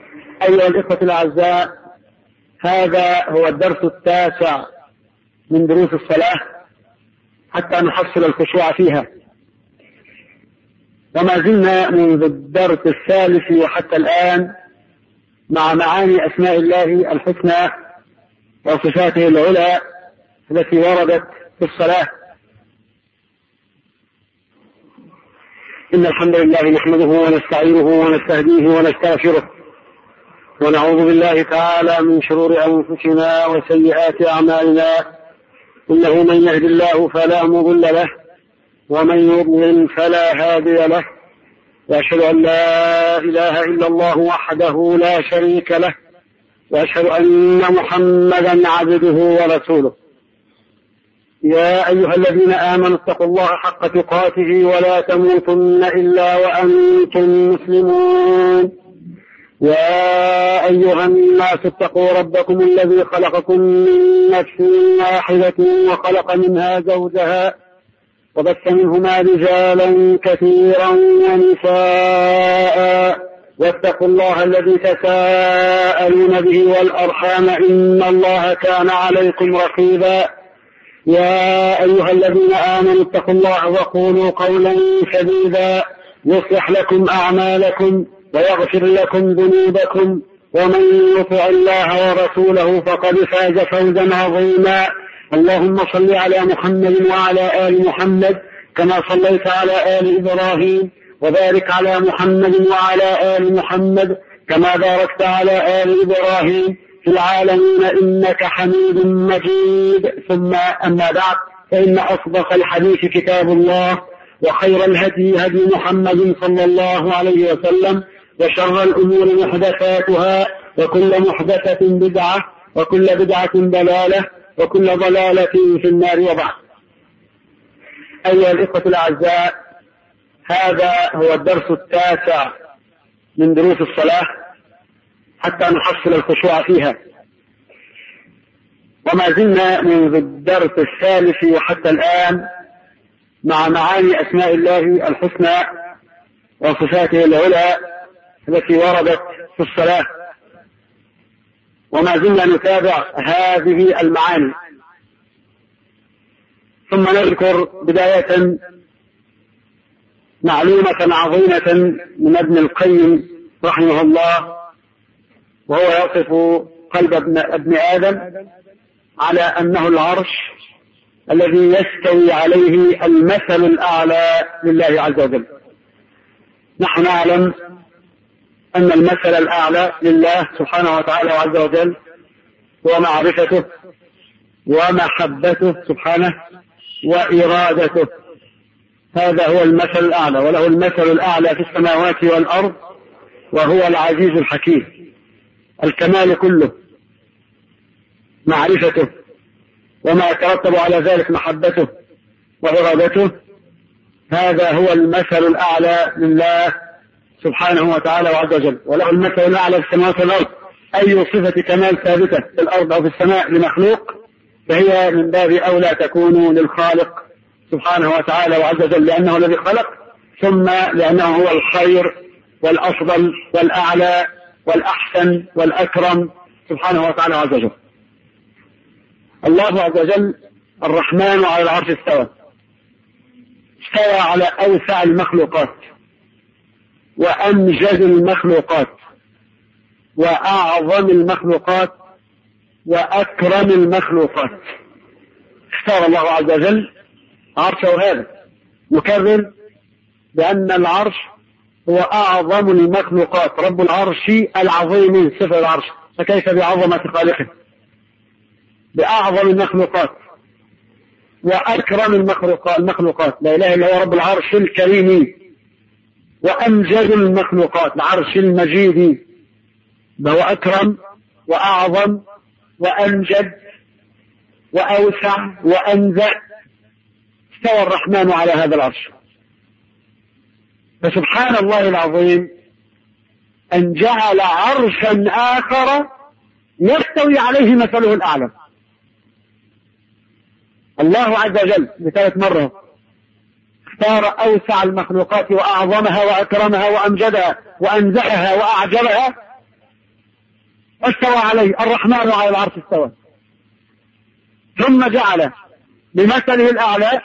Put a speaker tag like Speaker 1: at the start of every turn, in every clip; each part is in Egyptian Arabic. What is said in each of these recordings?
Speaker 1: أيها الإخوة الأعزاء هذا هو الدرس التاسع من دروس الصلاة حتى نحصل الخشوع فيها وما زلنا منذ الدرس الثالث وحتى الآن مع معاني أسماء الله الحسنى وصفاته العلى التي وردت في الصلاة إن الحمد لله نحمده ونستعينه ونستهديه ونستغفره ونعوذ بالله تعالى من شرور أنفسنا وسيئات أعمالنا إنه من يهد الله فلا مضل له ومن يضلل فلا هادي له وأشهد أن لا إله إلا الله وحده لا شريك له وأشهد أن محمدا عبده ورسوله يا أيها الذين آمنوا اتقوا الله حق تقاته ولا تموتن إلا وأنتم مسلمون يا أيها الناس اتقوا ربكم الذي خلقكم من نفس واحدة وخلق منها زوجها وبث منهما رجالا كثيرا ونساء واتقوا الله الذي تساءلون به والأرحام إن الله كان عليكم رقيبا يا أيها الذين آمنوا اتقوا الله وقولوا قولا سديدا يصلح لكم أعمالكم ويغفر لكم ذنوبكم ومن يطع الله ورسوله فقد فاز فوزا عظيما اللهم صل على محمد وعلى آل محمد كما صليت على آل إبراهيم وبارك على محمد وعلى آل محمد كما باركت على آل إبراهيم في العالمين إنك حميد مجيد ثم أما بعد فإن أصدق الحديث كتاب الله وخير الهدي هدي محمد صلى الله عليه وسلم وشر الأمور محدثاتها وكل محدثة بدعة وكل بدعة ضلالة وكل ضلالة في النار وبعد أيها الإخوة الأعزاء هذا هو الدرس التاسع من دروس الصلاة حتى نحصل الخشوع فيها وما زلنا منذ الدرس الثالث وحتى الآن مع معاني أسماء الله الحسنى وصفاته العلى التي وردت في الصلاة وما زلنا نتابع هذه المعاني ثم نذكر بداية معلومة عظيمة من ابن القيم رحمه الله وهو يصف قلب ابن, ابن آدم على أنه العرش الذي يستوي عليه المثل الأعلى لله عز وجل نحن نعلم أن المثل الأعلى لله سبحانه وتعالى وعز وجل هو معرفته ومحبته سبحانه وإرادته هذا هو المثل الأعلى وله المثل الأعلى في السماوات والأرض وهو العزيز الحكيم الكمال كله معرفته وما يترتب على ذلك محبته وإرادته هذا هو المثل الأعلى لله سبحانه وتعالى وعز وجل وله المثل الأعلى في السماوات والأرض أي صفة كمال ثابتة في الأرض أو في السماء لمخلوق فهي من باب أولى تكون للخالق سبحانه وتعالى وعز وجل لأنه الذي خلق ثم لأنه هو الخير والأفضل والأعلى والأحسن والأكرم سبحانه وتعالى وعز وجل الله عز وجل الرحمن على العرش استوى استوى على أوسع المخلوقات وأمجد المخلوقات وأعظم المخلوقات وأكرم المخلوقات اختار الله عز وجل عرشه هذا نكرر بأن العرش هو أعظم المخلوقات رب العرش العظيم صفة العرش فكيف بعظمة خالقه بأعظم المخلوقات وأكرم المخلوقات لا إله إلا هو رب العرش الكريم وأمجد المخلوقات العرش المجيد فهو أكرم وأعظم وأمجد وأوسع وأنزع استوى الرحمن على هذا العرش فسبحان الله العظيم أن جعل عرشا آخر يستوي عليه مثله الأعلى الله عز وجل بثلاث مرة اختار أوسع المخلوقات وأعظمها وأكرمها وأمجدها وأنزعها وأعجبها استوى عليه الرحمن على العرش استوى ثم جعل بمثله الأعلى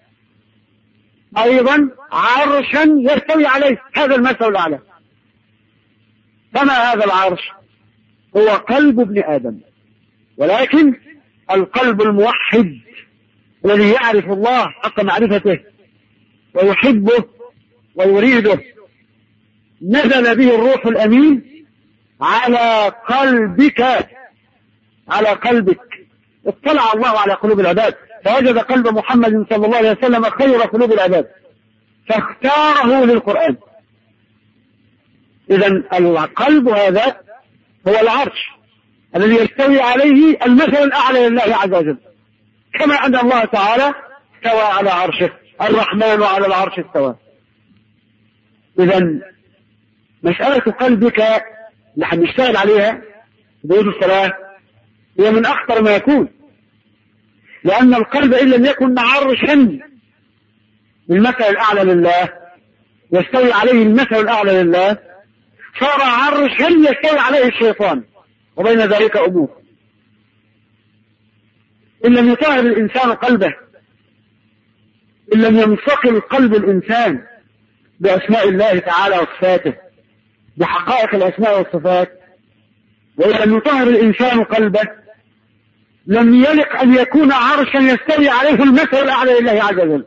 Speaker 1: أيضا عرشا يستوي عليه هذا المثل الأعلى فما هذا العرش هو قلب ابن آدم ولكن القلب الموحد الذي يعرف الله حق معرفته ويحبه ويريده نزل به الروح الأمين على قلبك على قلبك اطلع الله على قلوب العباد فوجد قلب محمد صلى الله عليه وسلم خير قلوب العباد فاختاره للقرآن إذا القلب هذا هو العرش الذي يستوي عليه المثل الأعلى لله عز وجل كما أن الله تعالى استوى على عرشه الرحمن على العرش استوى إذا مسألة قلبك اللي هنشتغل عليها بيوت الصلاة هي من أخطر ما يكون لأن القلب إن لم يكن عرشا المثل الأعلى لله يستوي عليه المثل الأعلى لله صار عرشا يستوي عليه الشيطان وبين ذلك أمور إن لم يطهر الإنسان قلبه إن لم ينصقل قلب الإنسان بأسماء الله تعالى وصفاته بحقائق الأسماء والصفات وإن لم يطهر الإنسان قلبه لم يلق أن يكون عرشا يستوي عليه المثل الأعلى لله عز وجل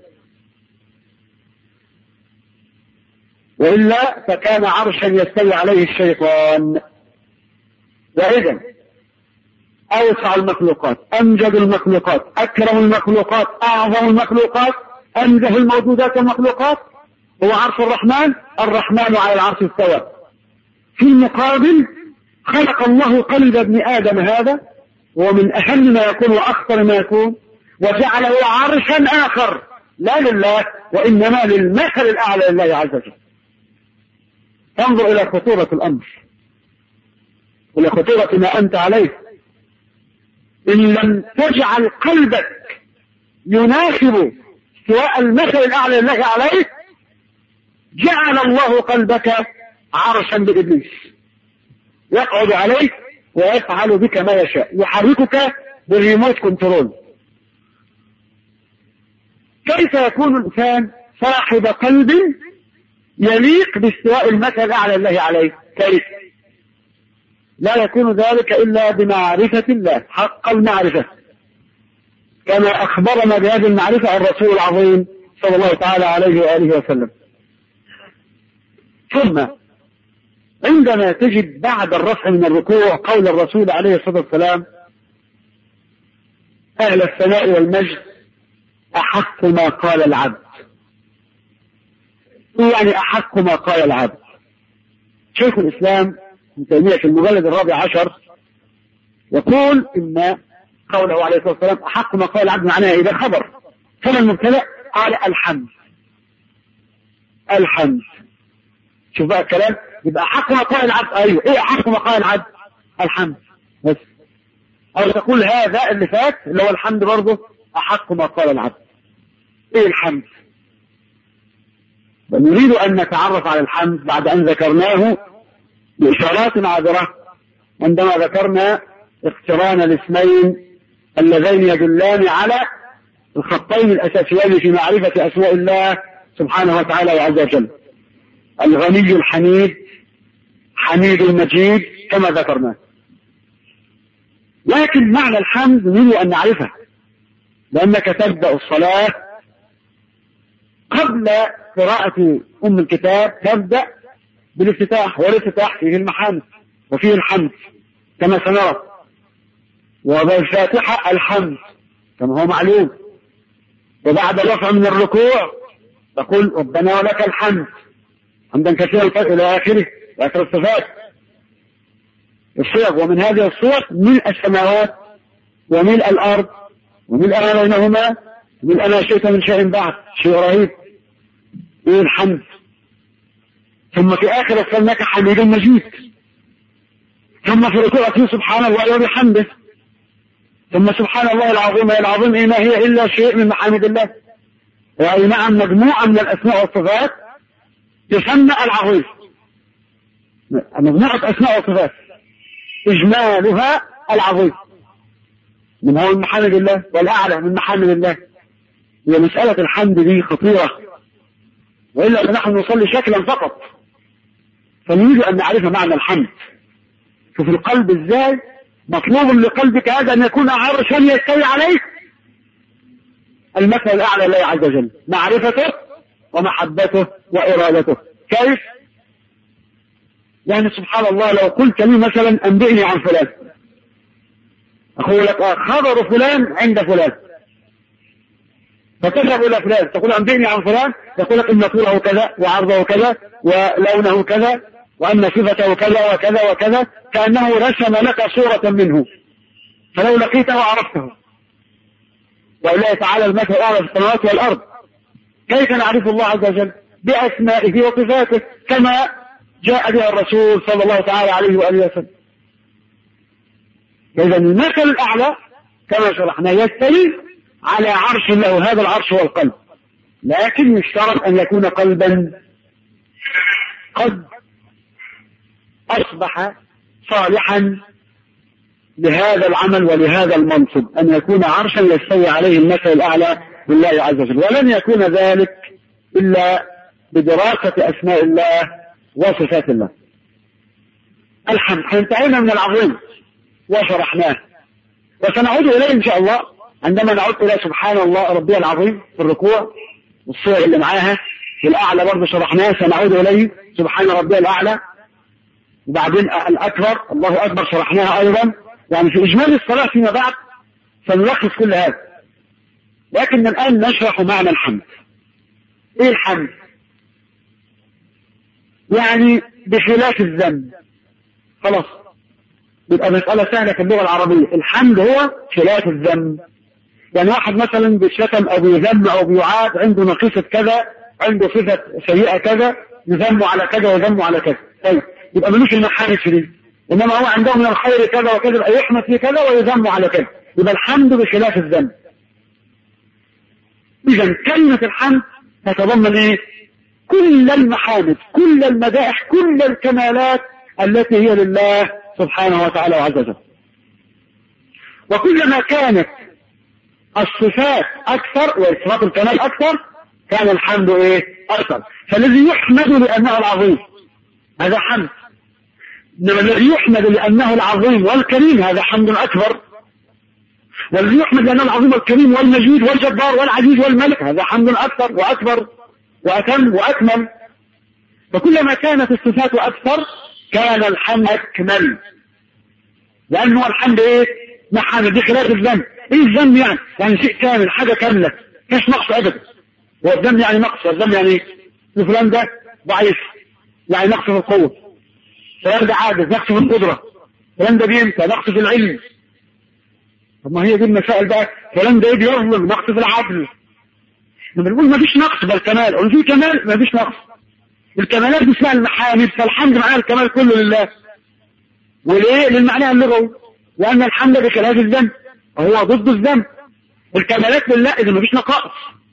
Speaker 1: وإلا فكان عرشا يستوي عليه الشيطان وإذا أوسع المخلوقات أمجد المخلوقات أكرم المخلوقات أعظم المخلوقات أنزه الموجودات والمخلوقات هو عرش الرحمن الرحمن على العرش استوى في المقابل خلق الله قلب ابن آدم هذا ومن أهم ما يكون وأخطر ما يكون وجعله عرشا آخر لا لله وإنما للمثل الأعلى لله عز وجل انظر إلى خطورة الأمر إلى خطورة ما أنت عليه إن لم تجعل قلبك يناسب سواء المثل الأعلى لله عليه جعل الله قلبك عرشا بإبليس يقعد عليك ويفعل بك ما يشاء يحركك بالريموت كنترول كيف يكون الإنسان صاحب قلب يليق باستواء المثل الأعلى الله عليه كيف لا يكون ذلك إلا بمعرفة الله حق المعرفة كما أخبرنا بهذه المعرفة الرسول العظيم صلى الله تعالى عليه وآله وسلم ثم عندما تجد بعد الرفع من الركوع قول الرسول عليه الصلاة والسلام أهل الثناء والمجد أحق ما قال العبد يعني أحق ما قال العبد شيخ الإسلام ابن تيمية في المجلد الرابع عشر يقول إن قوله عليه الصلاة والسلام أحق ما قال العبد معناه إذا خبر فما المبتدأ قال الحمد الحمد شوف بقى الكلام يبقى أحق ما قال العبد أيوه إيه أحق ما قال العبد الحمد بس أو تقول هذا اللي فات اللي هو الحمد برضه أحق ما قال العبد إيه الحمد نريد أن نتعرف على الحمد بعد أن ذكرناه بإشارات عابرة عندما ذكرنا اقتران الاسمين اللذين يدلان على الخطين الأساسيين في معرفة أسماء الله سبحانه وتعالى وعز وجل الغني الحميد حميد المجيد كما ذكرنا لكن معنى الحمد نريد أن نعرفه لأنك تبدأ الصلاة قبل قراءة أم الكتاب تبدأ بالافتتاح والافتتاح فيه المحامد وفيه الحمد كما سنرى وبالفاتحة الحمد كما هو معلوم وبعد الرفع من الركوع تقول ربنا ولك الحمد حمدا كثيرا إلى آخره آخر الصفات الصيغ ومن هذه الصور ملء السماوات وملء الأرض وملء ما بينهما ملء ما شئت من شيء بعد شيء رهيب إيه الحمد ثم في آخر أرسلناك حميد مجيد ثم في ركوع فيه سبحان الله وبحمده ثم سبحان الله العظيم العظيم إيه ما هي إلا شيء من محامد الله وأي نعم مجموعة من الأسماء والصفات تسمى العظيم مجموعة أسماء وصفات إجمالها العظيم من هو من محامد الله والأعلى من محامد الله هي مسألة الحمد دي خطيرة وإلا فنحن نصلي شكلا فقط فنريد أن نعرف معنى الحمد شوف القلب إزاي مطلوب لقلبك هذا أن يكون عرشا يستوي عليه المثل الأعلى لله عز وجل معرفته ومحبته وإرادته كيف؟ يعني سبحان الله لو قلت لي مثلا أنبئني عن فلان أقول لك خبر فلان عند فلان فتذهب إلى فلان تقول أنبئني عن فلان يقول لك إن طوله كذا وعرضه كذا ولونه كذا وأن صفته كذا وكذا وكذا كأنه رسم لك صورة منه فلو لقيته عرفته ولله تعالى المثل الأعلى في السماوات والأرض كيف نعرف الله عز وجل بأسمائه وصفاته كما جاء بها الرسول صلى الله تعالى عليه وآله وسلم إذا المثل الأعلى كما شرحنا يستوي على عرش له هذا العرش هو القلب لكن يشترط أن يكون قلبا قد أصبح صالحا لهذا العمل ولهذا المنصب أن يكون عرشا يستوي عليه المثل الأعلى بالله عز وجل ولن يكون ذلك إلا بدراسة أسماء الله وصفات الله الحمد انتهينا من العظيم وشرحناه وسنعود إليه إن شاء الله عندما نعود إلى سبحان الله ربي العظيم في الركوع والصور اللي معاها في الأعلى برضه شرحناه سنعود إليه سبحان ربي الأعلى وبعدين الأكبر الله أكبر شرحناها أيضا يعني في إجمال الصلاة فيما بعد سنلخص كل هذا لكن الآن نشرح معنى الحمد إيه الحمد يعني بخلاف الذنب خلاص يبقى مسألة سهلة في اللغة العربية الحمد هو خلاف الذنب يعني واحد مثلا بيشتم أو بيذم أو بيعاد عنده نقيصة كذا عنده صفة سيئة كذا يذم على كذا ويذم على كذا طيب يبقى ملوش المحامد في دي إنما هو عنده من الخير كذا وكذا يبقى يحمد في كذا ويذم على كذا يبقى الحمد بخلاف الذنب إذا كلمة الحمد تتضمن إيه؟ كل المحامد كل المدائح كل الكمالات التي هي لله سبحانه وتعالى وعز وجل وكلما كانت الصفات أكثر وإصفات الكمال أكثر كان الحمد إيه أكثر فالذي يحمد لأنه العظيم هذا حمد إنما الذي يحمد لأنه العظيم والكريم هذا حمد أكبر والذي يحمد لأنه العظيم والكريم والمجيد والجبار والعزيز والملك هذا حمد أكثر وأكبر وأتم وأكمل فكلما كانت الصفات أكثر كان الحمد أكمل لأنه الحمد إيه محامد بخلاف الذنب إيه الذنب يعني يعني شيء كامل حاجة كاملة مش نقص أبدا هو الذنب يعني نقص والذنب يعني إيه فلان ده ضعيف يعني نقص في القوة فلان ده عاجز نقص في القدرة فلان ده بينسى نقص في العلم طب ما هي دي المسائل بقى فلان ده بيظلم نقص في العدل لما بنقول ما فيش نقص بل كمال قول في كمال ما فيش نقص الكمالات دي اسمها المحامد فالحمد معناها الكمال كله لله وليه للمعنى اللغوي لأن الحمد بخلاف الذنب وهو ضد الذنب الكمالات لله إذا ما فيش نقائص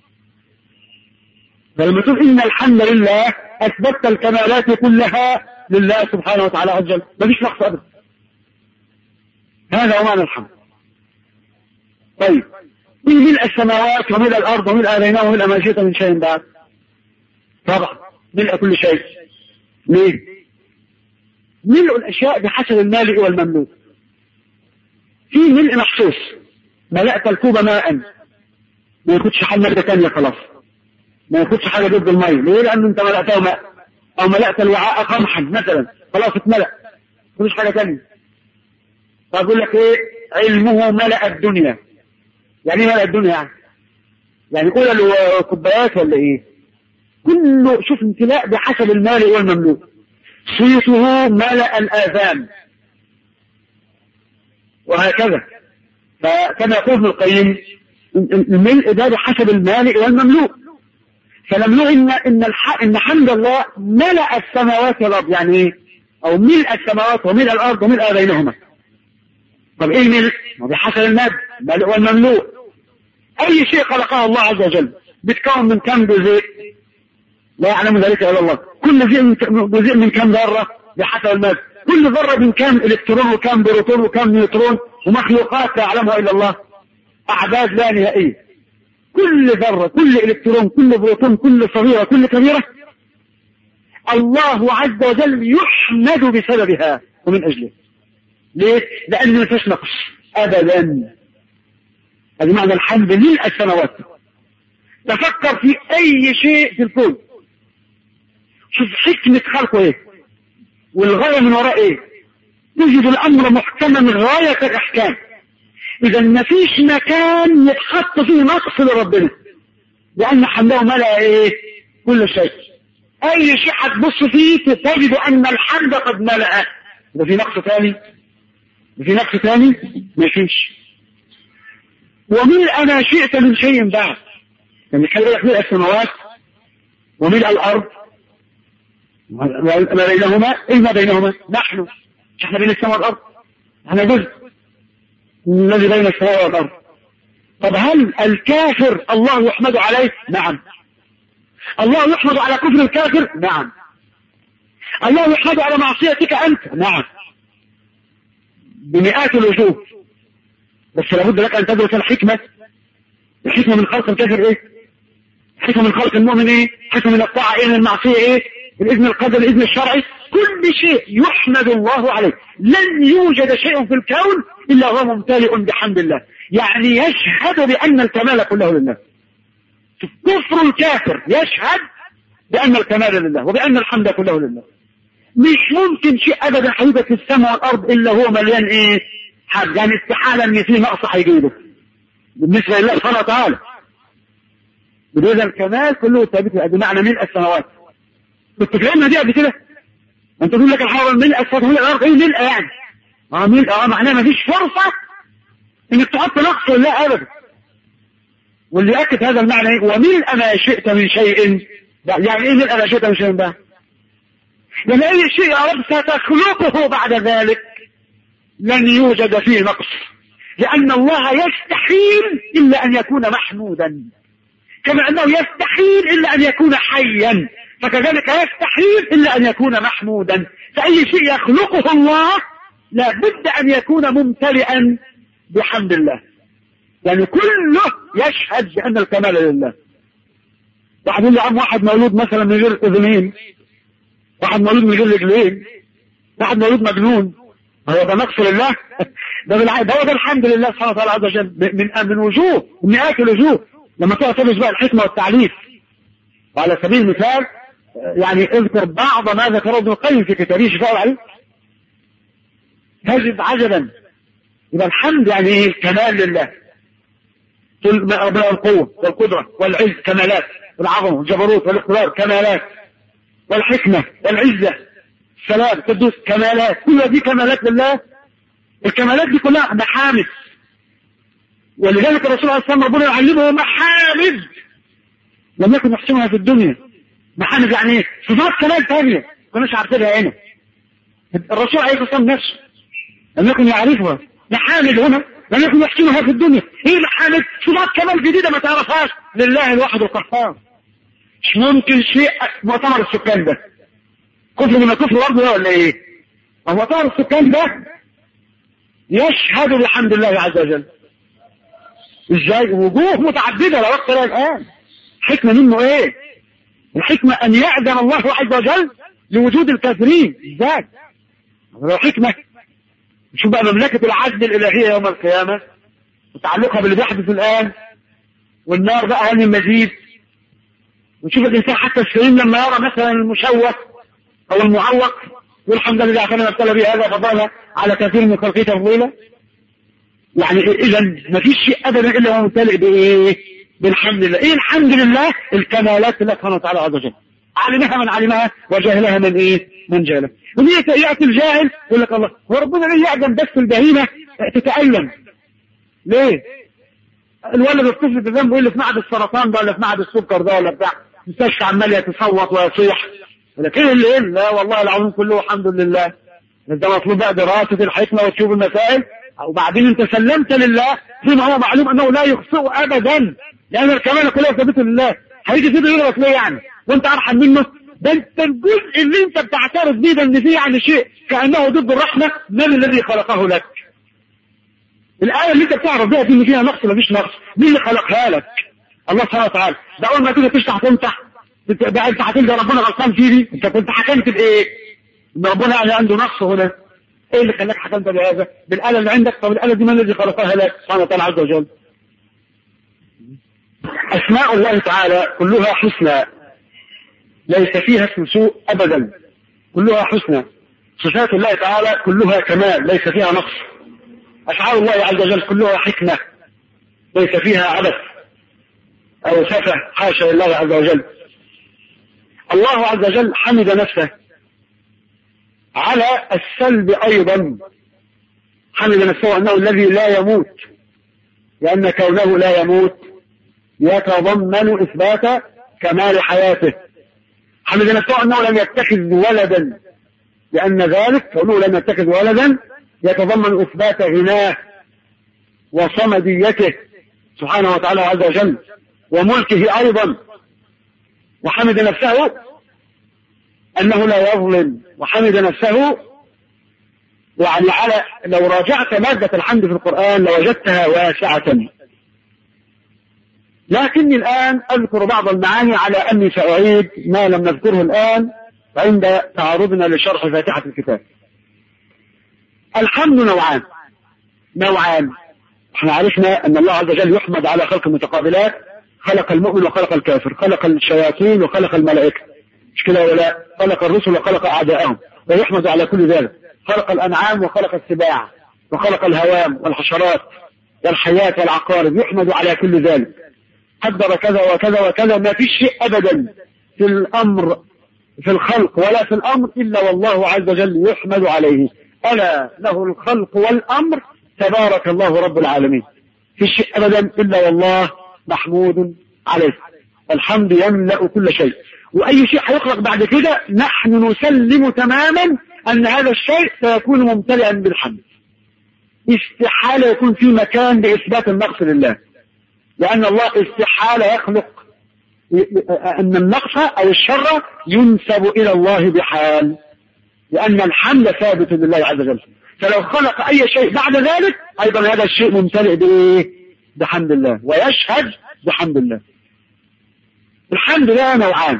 Speaker 1: فلما تقول إن الحمد لله أثبتت الكمالات كلها لله سبحانه وتعالى عز وجل ما فيش نقص أبدا هذا هو معنى الحمد طيب من ملء السماوات وملء الأرض وملء بينهما وملء ما شئت من شيء بعد طبعا ملء كل شيء ليه ملء الأشياء بحسب المالئ والمملوك في ملء مخصوص ملأت الكوب ماء ما ياخدش حل مادة تانية خلاص ما ياخدش حاجة ضد المية ليه لأن أنت ملأته ماء أو ملأت الوعاء قمحا مثلا خلاص اتملأ ما حاجة تانية فأقول لك إيه علمه ملأ الدنيا يعني ايه ملأ الدنيا يعني يعني كل كوبايات ولا ايه كله شوف امتلاء بحسب المال والمملوك صيته ملأ الآذان وهكذا فكما يقول ابن القيم الملء ده بحسب المال والمملوك فلم إن إن الح... إن حمد الله ملأ السماوات والأرض يعني إيه؟ أو ملء السماوات وملء الأرض وملء بينهما طب إيه الملء؟ بحسب المد الملء والمملوء أي شيء خلقه الله عز وجل بتكون من كم جزء لا يعلم ذلك إلا الله كل جزء من جزء من كم ذرة بحسب المد كل ذرة من كام الكترون وكام بروتون وكام نيوترون ومخلوقات لا يعلمها الا الله اعداد لا نهائية كل ذرة كل الكترون كل بروتون كل صغيرة كل كبيرة الله عز وجل يحمد بسببها ومن اجله ليه؟ لان ما فيش نقص ابدا هذه معنى الحمد ملء السماوات تفكر في اي شيء في الكون شوف حكمة خلقه ايه والغاية من وراء ايه تجد الامر محكما غاية الاحكام اذا ما فيش مكان يتحط فيه نقص لربنا لان حمده ملأ ايه كل شيء اي شيء هتبص فيه تجد ان الحمد قد ملأ ده في نقص ثاني في نقص ثاني ما فيش وملء ما شئت من شيء بعد يعني خلي بالك ملء السماوات وملء الارض ما بينهما ايه ما بينهما نحن احنا بين السماء والارض احنا جزء الذي بين السماء والارض طب هل الكافر الله يحمد عليه نعم الله يحمد على كفر الكافر نعم الله يحمد على معصيتك انت نعم بمئات الوجوه بس لابد لك ان تدرس الحكمة الحكمة من خلق الكافر ايه الحكمة من خلق المؤمن ايه الحكمة من الطاعة ايه من المعصية ايه الإذن القدر الإذن الشرعي كل شيء يحمد الله عليه لن يوجد شيء في الكون إلا هو ممتلئ بحمد الله يعني يشهد بأن الكمال كله لله كفر الكافر يشهد بأن الكمال لله وبأن الحمد كله لله مش ممكن شيء أبدا حبيبة في السماء والأرض إلا هو مليان إيه حد يعني استحالة إن في نقص هيجيبه بالنسبة لله سبحانه وتعالى بدون الكمال كله ثابت بمعنى ملء السماوات كنت فاهمها دي قبل كده انت تقول لك الحرم ملء السماوات ملء الارض ايه ملء يعني اه ملء اه معناها مفيش فرصة انك تحط نقص لا ابدا واللي اكد هذا المعنى ايه وملء ما شئت من شيء يعني ايه ملء ما شئت من شيء بقى لان اي شيء يا رب ستخلقه بعد ذلك لن يوجد فيه نقص لان الله يستحيل الا ان يكون محمودا كما انه يستحيل الا ان يكون حيا فكذلك يستحيل الا ان يكون محمودا فاي شيء يخلقه الله لا بد ان يكون ممتلئا بحمد الله يعني كله يشهد بان الكمال لله واحد يقول لي عم واحد مولود مثلا من غير اذنين واحد مولود من غير رجلين واحد مولود مجنون هو ده نقص لله ده بالعكس ده هو ده الحمد لله سبحانه وتعالى عز وجل من من وجوه من مئات الوجوه لما تقعد تدرس بقى الحكمه والتعليف وعلى سبيل المثال يعني اذكر بعض ما ذكره ابن القيم في كتابه شفاء العلم تجد عجبا يبقى الحمد يعني ايه الكمال لله طول ربنا القوة والقدرة والعز كمالات والعظمة والجبروت والاقتدار كمالات والحكمة والعزة السلام القدوس كمالات كل دي كمالات لله الكمالات دي كلها محامد ولذلك الرسول عليه الصلاة والسلام ربنا يعلمه محامد لم يكن يحسنها في الدنيا محامد يعني ايه صفات كمال ثانية كناش عارفينها هنا الرسول عليه الصلاة والسلام نفسه لم يكن يعرفها محامد هنا لم يكن يحسنها في الدنيا ايه محامد صفات كمال جديدة ما تعرفهاش لله الواحد القهار مش ممكن شيء مؤتمر السكان ده كفر من الكفر برضه ده ولا ايه مؤتمر السكان ده يشهد بحمد الله عز وجل ازاي وجوه متعددة لا وقت لها الان حكمة منه ايه الحكمة ان يأذن الله عز وجل لوجود الكافرين ازاي حكمة شو بقى مملكة العدل الالهية يوم القيامة وتعلقها باللي بيحدث الان والنار بقى هل المزيد وشوف الانسان حتى السليم لما يرى مثلا المشوه او المعوق يقول الحمد لله كان ابتلى به هذا فضل على كثير من خلقه تفضيلا يعني اذا ما فيش شيء ابدا الا هو ممتلئ بايه بالحمد لله ايه الحمد لله الكمالات الله سبحانه وتعالى عز وجل علمها من علمها وجاهلها من ايه من جهله ياتي الجاهل يقول لك الله هو ربنا ليه يعدم بس البهيمه تتالم ليه الولد الطفل في ذنبه اللي في معهد السرطان ده ولا في معهد السكر ده ولا بتاع مستشفى عمال يتصوت ويصيح لكن اللي ايه لا والله العظيم كله الحمد لله انت مطلوب بقى دراسه الحكمه وتشوف المسائل وبعدين انت سلمت لله فيما هو معلوم انه لا يخطئ ابدا لان الكمال كله ثابت لله هيجي كده يغلط ليه يعني وانت ارحم منه ده انت الجزء اللي انت بتعترف بيه ده ان فيه يعني شيء كانه ضد الرحمه من الذي خلقه لك الايه اللي انت بتعرف بيها دي ان فيها نقص مفيش نقص مين اللي خلقها لك الله سبحانه وتعالى ده اول ما تيجي تفتح تمسح ده انت هتلقى ربنا غلطان فيه دي انت كنت حكمت بايه؟ ان ربنا يعني عنده نقص هنا ايه اللي خلاك حكمت بهذا؟ بالاله اللي عندك طب الاله دي من الذي خلقها لك سبحانه وتعالى عز وجل اسماء الله تعالى كلها حسنى ليس فيها اسم سوء ابدا كلها حسنى صفات الله تعالى كلها كمال ليس فيها نقص افعال الله عز وجل كلها حكمه ليس فيها عبث او سفه حاشا لله عز وجل الله عز وجل حمد نفسه على السلب ايضا حمد نفسه انه الذي لا يموت لان كونه لا يموت يتضمن اثبات كمال حياته حمد نفسه انه لم يتخذ ولدا لان ذلك كونه لم يتخذ ولدا يتضمن اثبات غناه وصمديته سبحانه وتعالى عز وجل وملكه ايضا وحمد نفسه انه لا يظلم وحمد نفسه يعني على لو راجعت مادة الحمد في القرآن لوجدتها واسعة لكني الآن أذكر بعض المعاني على أني سأعيد ما لم نذكره الآن عند تعرضنا لشرح فاتحة الكتاب الحمد نوعان نوعان احنا عرفنا ان الله عز وجل يحمد على خلق المتقابلات خلق المؤمن وخلق الكافر خلق الشياطين وخلق الملائكة مش كده ولا خلق الرسل وخلق أعداءهم ويحمد على كل ذلك خلق الأنعام وخلق السباع وخلق الهوام والحشرات والحياة والعقارب يحمد على كل ذلك قدر كذا وكذا وكذا ما فيش شيء أبدا في الأمر في الخلق ولا في الأمر إلا والله عز وجل يحمد عليه ألا له الخلق والأمر تبارك الله رب العالمين في شيء أبدا إلا والله محمود عليه الحمد يملأ كل شيء وأي شيء هيخلق بعد كده نحن نسلم تماما أن هذا الشيء سيكون ممتلئا بالحمد استحالة يكون في مكان لإثبات النقص لله لأن الله استحالة يخلق أن النقص أو الشر ينسب إلى الله بحال لأن الحمد ثابت لله عز وجل فلو خلق أي شيء بعد ذلك أيضا هذا الشيء ممتلئ بإيه؟ بحمد الله ويشهد بحمد الله الحمد لله نوعان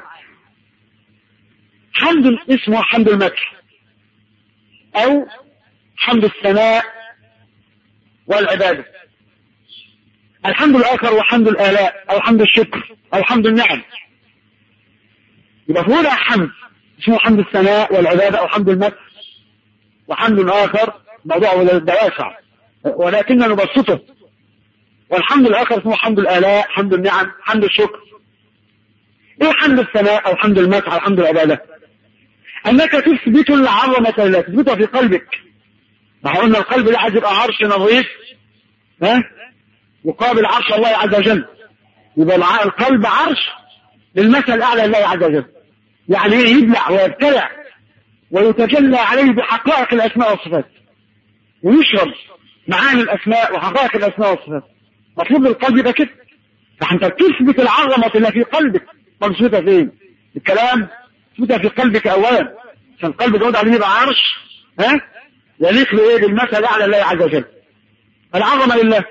Speaker 1: حمد اسمه حمد المدح أو حمد الثناء والعبادة الحمد الآخر وحمد الآلاء أو حمد الشكر أو حمد النعم يبقى هنا حمد اسمه حمد الثناء والعبادة أو حمد المدح وحمد آخر موضوعه واسع ولكننا نبسطه والحمد الآخر اسمه حمد الآلاء حمد النعم حمد الشكر ايه حمد الثناء او حمد المدح او حمد العبادة انك تثبت العظمة لله تثبتها في قلبك ما قلنا القلب ده عايز يبقى عرش نظيف ها يقابل عرش الله عز وجل يبقى القلب عرش للمثل الاعلى لله عز وجل يعني ايه يبلع ويبتلع ويتجلى عليه بحقائق الاسماء والصفات ويشرب معاني الاسماء وحقائق الاسماء والصفات مطلوب للقلب يبقى كده فانت تثبت العظمه اللي في قلبك مبسوطه فين الكلام تثبتها في قلبك اولا عشان القلب ده عليه يبقى عرش ها يليق بايه بالمثل الاعلى لله عز وجل العظمه لله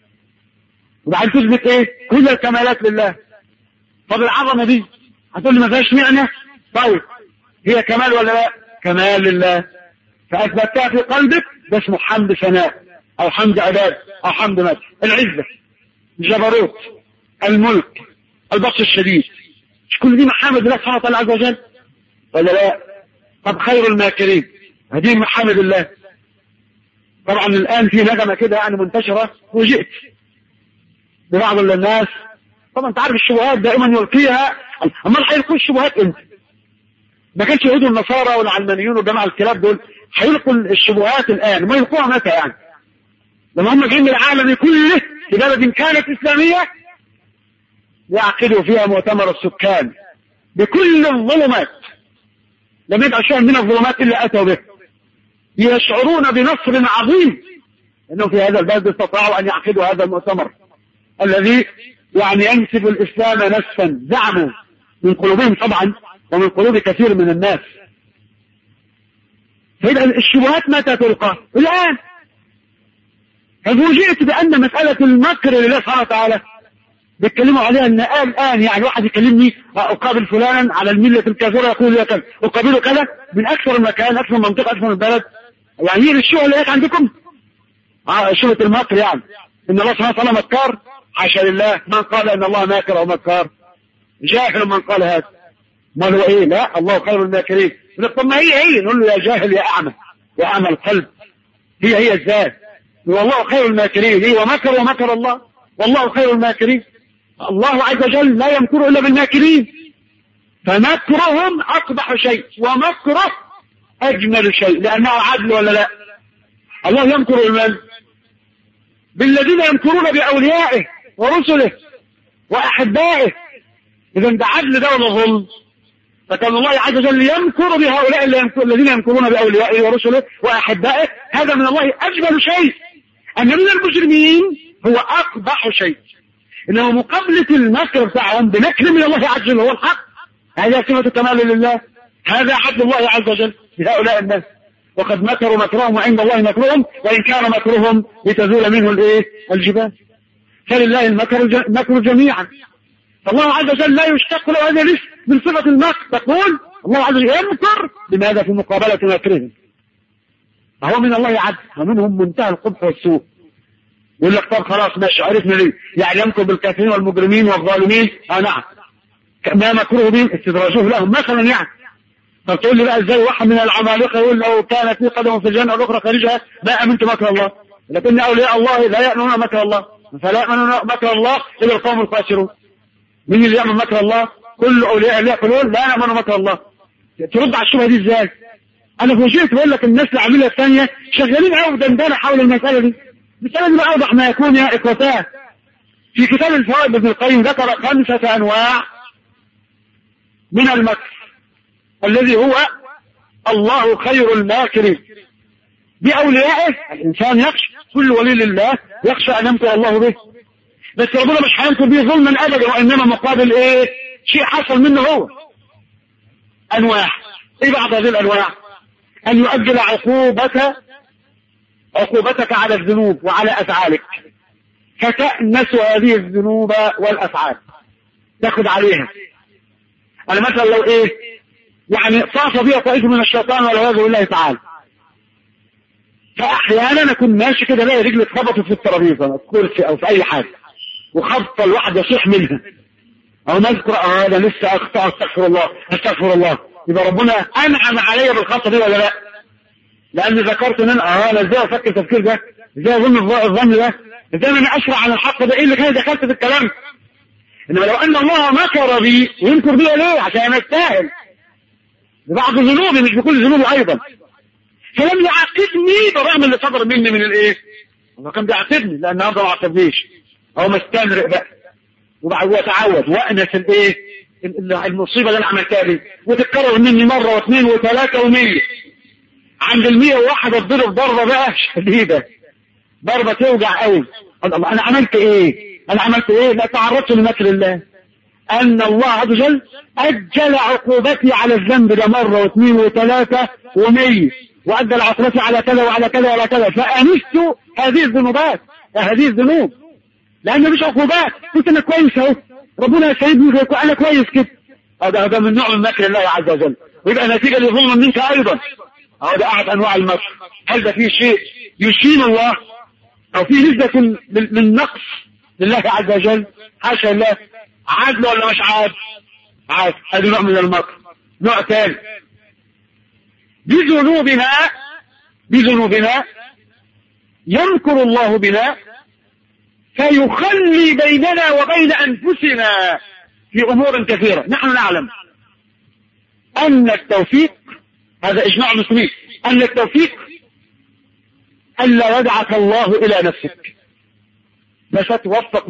Speaker 1: وبعدين تثبت ايه كل الكمالات لله طب العظمه دي هتقول لي ما فيهاش معنى طيب هي كمال ولا لا كمال لله فاثبتها في قلبك ده اسمه حمد ثناء او حمد عباد او حمد مدح العزه الجبروت الملك البطش الشديد مش كل دي محامد الله سبحانه وتعالى عز وجل ولا لا طب خير الماكرين هذه محامد الله طبعا الان في نغمه كده يعني منتشره وجئت ببعض الناس طبعا انت عارف الشبهات دائما يلقيها امال هيلقوا الشبهات امتى ما كانش يهود النصارى والعلمانيون والجماعه الكلاب دول هيلقوا الشبهات الان ما يلقوها متى يعني لما هم جايين من العالم كله في بلد كانت اسلاميه يعقدوا فيها مؤتمر السكان بكل الظلمات لم يدع شيئا من الظلمات الا اتوا به يشعرون بنصر عظيم انه في هذا البلد استطاعوا ان يعقدوا هذا المؤتمر الذي يعني ينسب الاسلام نسفا زعموا من قلوبهم طبعا ومن قلوب كثير من الناس فإذا الشبهات متى تلقى الآن ففوجئت بأن مسألة المكر لله سبحانه وتعالى بيتكلموا عليها ان الان يعني واحد يكلمني اقابل فلانا على المله الكافره يقول لي كذا اقابله كذا من اكثر المكان اكثر منطقه اكثر البلد يعني هي الشبهه اللي هيك عندكم آه شبهه المكر يعني ان الله سبحانه وتعالى مكار حاشا لله من قال ان الله ماكر او مكار جاهل من قال هذا ما هو ايه لا الله خير الماكرين طب ما هي هي نقول له يا جاهل يا اعمى يا اعمى القلب هي هي ازاي والله خير الماكرين هي ومكر ومكر الله والله خير الماكرين الله عز وجل لا يمكر إلا بالماكرين فمكرهم أقبح شيء ومكره أجمل شيء لأنه عدل ولا لا الله يمكر بمن بالذين يمكرون بأوليائه ورسله وأحبائه إذا ده عدل ده ولا ظلم فكان الله عز وجل يمكر بهؤلاء الذين يمكرون بأوليائه ورسله وأحبائه هذا من الله أجمل شيء أن من المجرمين هو أقبح شيء إنما مقابلة المكر بتاعهم بمكر من الله عز وجل هو الحق هذا صفة كمال لله هذا عدل الله عز وجل لهؤلاء الناس وقد مكروا مكرهم وعند الله مكرهم وإن كان مكرهم لتزول منه الايه الجبال فلله المكر مكر جميعا فالله عز وجل لا يشتق له هذا الاسم من صفة المكر تقول الله عز وجل يمكر بماذا في مقابلة مكرهم فهو من الله عدل ومنهم منتهى القبح والسوء يقول لك طب خلاص ماشي عرفنا ليه يعني يمكر بالكافرين والمجرمين والظالمين اه نعم ما مكروه بهم استدراجوه لهم مثلا يعني طب تقول لي بقى ازاي واحد من العمالقه يقول لو كان في قدم في الجنه الاخرى خارجها ما امنت مكر الله لكن اولياء الله لا يامنون مكر الله فلا يامنون مكر الله الا القوم الخاسرون مين اللي يامن مكر الله كل اولياء الله يقولون لا يامنون مكر الله ترد على الشبهه دي ازاي انا فوجئت بقول لك الناس العامله الثانيه شغالين قوي دندنه حول المساله دي بسبب أوضح ما يكون يا إخوتاه في كتاب الفوائد ابن القيم ذكر خمسة أنواع من المكر الذي هو الله خير الماكرين بأوليائه الإنسان يخشى كل ولي لله يخشى أن يمكر الله به بس ربنا مش هيمكر به ظلما أبدا وإنما مقابل إيه شيء حصل منه هو أنواع إيه بعض هذه الأنواع أن يؤجل عقوبة عقوبتك على الذنوب وعلى أفعالك فتأنس هذه الذنوب والأفعال تاخد عليها أنا مثلا لو إيه يعني طاف بي طائف من الشيطان والعياذ بالله تعالى فأحيانا أكون ماشي كده الاقي رجلي اتخبطت في الترابيزة الكرسي أو في أي حاجة وخبطة الواحد يصيح منها أو نذكر اه أنا لسه أخطأ أستغفر الله أستغفر الله يبقى ربنا أنعم علي بالخطة دي ولا لا؟ لأني ذكرت ان انا اه انا ازاي افكر التفكير ده ازاي اظن الظن ده ازاي انا اشرع عن الحق ده ايه اللي كان دخلت في الكلام انما لو ان الله مكر بي وينكر بي ليه عشان انا استاهل ببعض ذنوبي مش بكل ذنوبي ايضا فلم يعاقبني بالرغم اللي صدر مني من الايه الله كان بيعاقبني لان هذا ما عاقبنيش هو مستمرئ بقى وبعد واتعود وانس الايه المصيبه اللي انا عملتها دي وتتكرر مني مره واثنين وثلاثه ومية عند المية واحد اتضرب ضربة بقى شديدة ضربة توجع قوي الله انا عملت ايه انا عملت ايه لا تعرضت لمكر الله ان الله عز وجل اجل عقوبتي على الذنب ده مرة واثنين وثلاثة ومية واجل عقوبتي على كذا وعلى كذا وعلى كذا فانست هذه الذنوبات هذه الذنوب لان مش عقوبات قلت انا كويس اهو ربنا يسعدني انا كويس كده هذا هذا من نوع من مكر الله عز وجل ويبقى نتيجة لظلم منك ايضا أو ده أحد أنواع المكر هل ده فيه شيء يشين الله أو فيه نسبة من نقص لله عز وجل حاشا الله عادل ولا مش عادل عادل هذا نوع من المكر نوع ثاني بذنوبنا بذنوبنا يمكر الله بنا فيخلي بيننا وبين أنفسنا في أمور كثيرة نحن نعلم أن التوفيق هذا إجماع المسلمين أن التوفيق ألا يدعك الله إلى نفسك فستوفق 100%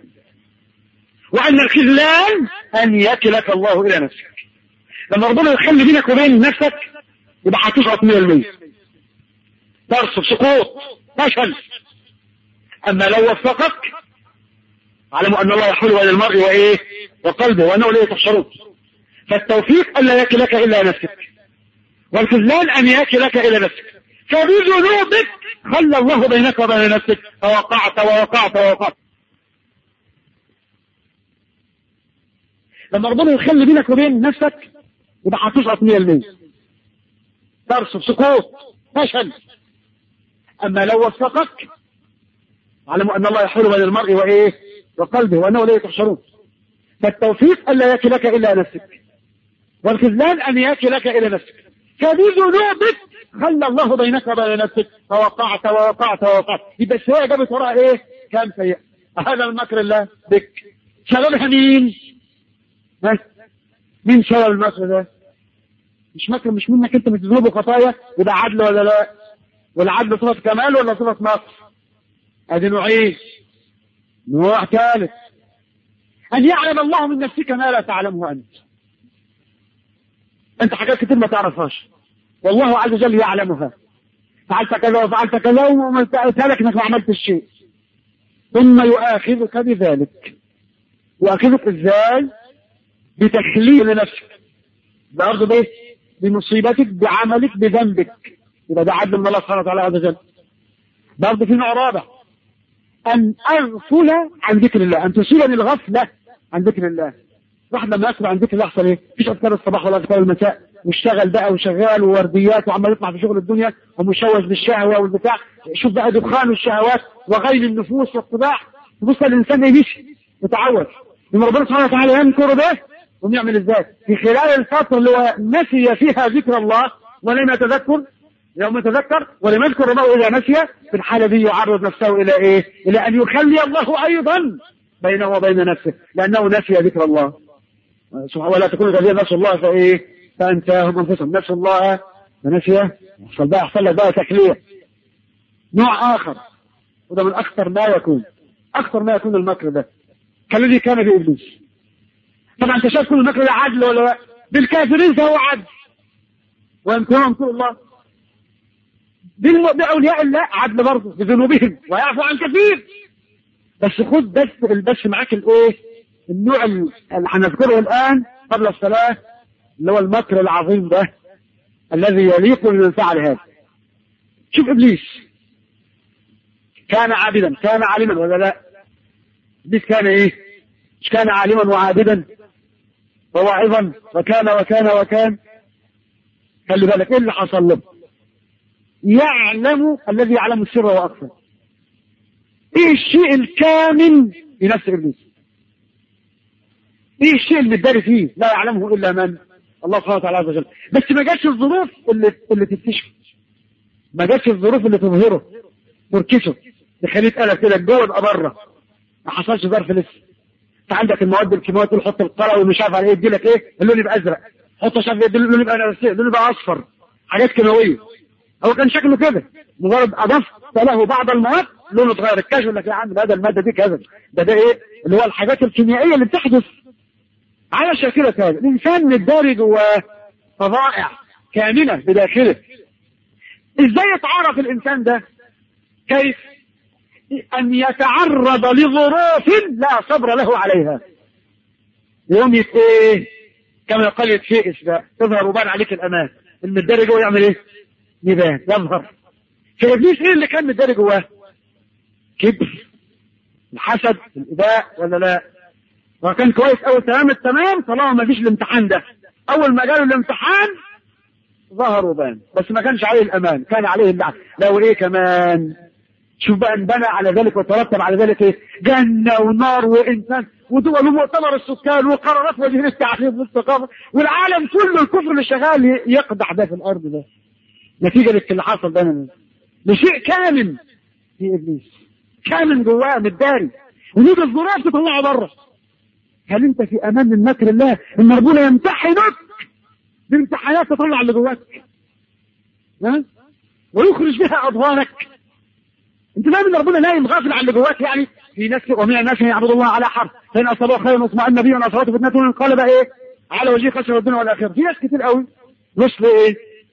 Speaker 1: وأن الخذلان أن يكلك الله إلى نفسك لما ربنا يخلي بينك وبين نفسك يبقى هتسقط 100% ترسب سقوط فشل أما لو وفقك اعلموا أن الله يحول بين المرء وإيه وقلبه وأنه لا تحشرون فالتوفيق ألا يكلك إلا نفسك والخذلان أن يكلك إلى نفسك فبذنوبك خلى الله بينك وبين نفسك فوقعت ووقعت ووقعت لما ربنا يخلي بينك وبين نفسك يبقى هتسقط 100% ترسب سقوط فشل اما لو وفقك اعلموا ان الله يحول بين المرء وايه وقلبه وانه لا تحشرون فالتوفيق الا ياتي لك الا نفسك والخذلان ان ياتي لك الى نفسك فبذنوبك خلى الله بينك وبين نفسك فوقعت ووقعت ووقعت يبقى السيئة جابت وراء ايه كم سيئة هذا المكر الله بك سببها مين ها مين سبب المكر ده مش مكر مش منك انت مش ذنوب وخطايا يبقى عدل ولا لا والعدل صفة كمال ولا صفة نقص ادي نوعين نوع ثالث ان يعلم الله من نفسك ما لا تعلمه انت انت حاجات كتير ما تعرفهاش والله عز وجل يعلمها فعلت كذا وفعلت كذا وما لك انك ما عملتش شيء ثم يؤاخذك بذلك يؤاخذك ازاي بتخليل لنفسك برضه بايه بمصيبتك بعملك بذنبك يبقى ده عدل من الله سبحانه وتعالى عز وجل برضه في نوع رابع ان اغفل عن ذكر الله ان تصيبني الغفله عن ذكر الله واحد لما يغفل عن ذكر الله يحصل ايه؟ مفيش اذكار الصباح ولا اذكار المساء واشتغل بقى وشغال وورديات وعمال يطلع في شغل الدنيا ومشوش بالشهوه والبتاع شوف بقى دخان الشهوات وغيل النفوس والطباع تبص الانسان يمشي يتعود لما ربنا سبحانه وتعالى ينكر ده ويعمل ازاي؟ في خلال الفتره اللي هو نسي فيها ذكر الله ولم يتذكر يوم يتذكر ولم يذكر الله اذا نسي في الحاله دي يعرض نفسه الى ايه؟ الى ان يخلي الله ايضا بينه وبين نفسه لانه نسي ذكر الله سبحانه ولا تكون الذين نسوا الله فايه؟ فانساهم انفسهم نسوا الله فنسي يحصل بقى يحصل لك بقى تكلية نوع اخر وده من اكثر ما يكون اكثر ما يكون المكر ده كالذي كان في ابليس طبعا انت شايف كل المكر ده عدل ولا لا؟ بالكافرين فهو عدل ويمكنهم كل الله بأولياء الله عدل برضه بذنوبهم ويعفو عن كثير بس خد بس البس معاك الايه النوع اللي هنذكره الان قبل الصلاه اللي هو المكر العظيم ده الذي يليق بمن فعل هذا شوف ابليس كان عابدا كان عالما ولا لا ابليس كان ايه مش كان عالما وعابدا وواعظا وكان وكان وكان خلي بالك ايه اللي حصل له يعلم الذي يعلم السر واكثر ايه الشيء الكامن في نفس ابليس ايه الشيء اللي متداري فيه لا يعلمه الا من الله سبحانه وتعالى عز وجل بس ما جاتش الظروف اللي اللي تكتشفه ما جاتش الظروف اللي تظهره تركشه تخليه يتقلب كده جوه يبقى بره ما حصلش ظرف لسه انت عندك المواد الكيماويه تقول حط القرع ومش عارف على ايه يدي لك ايه اللون يبقى ازرق حط مش عارف ايه اللون يبقى اللون يبقى اصفر حاجات كيماويه هو كان شكله كده مجرد اضفت له بعض المواد لونه اتغير الكشف يقول لك يا عم هذا الماده دي كذا ده ده ايه اللي هو الحاجات الكيميائيه اللي بتحدث على شاكلة هذا الإنسان متداري جواه فظائع كامنة بداخله إزاي يتعرف الإنسان ده كيف أن يتعرض لظروف لا صبر له عليها يوم ايه كما يقال يتفئس بقى تظهر وبان عليك الأمان المتداري جوه يعمل إيه يبان يظهر فإبليس إيه اللي كان متداري جواه كبر الحسد الإباء ولا لا وكان كويس قوي تمام التمام طالما ما فيش الامتحان ده اول ما جاله الامتحان ظهر وبان بس ما كانش عليه الامان كان عليه اللعنه لو ايه كمان شوف بقى انبنى على ذلك وترتب على ذلك ايه جنه ونار وانسان ودول ومؤتمر السكان وقرارات وزير التعليم والثقافه والعالم كله الكفر اللي شغال يقدح ده في الارض ده نتيجه اللي حصل ده لشيء كامن في ابليس كامن جواه متداري ونيجي الظروف تطلعه بره هل انت في امان من مكر الله ان ربنا يمتحنك بامتحانات تطلع اللي جواك ها ويخرج بها اضغانك انت فاهم ان ربنا نايم غافل عن اللي جواك يعني في ناس ومن الناس يعبد الله على حرف فان اصابه خير واطمأن به وان اصابته فتنه انقلب ايه على وجهه خسر الدنيا والاخره في ناس كتير قوي وصل ايه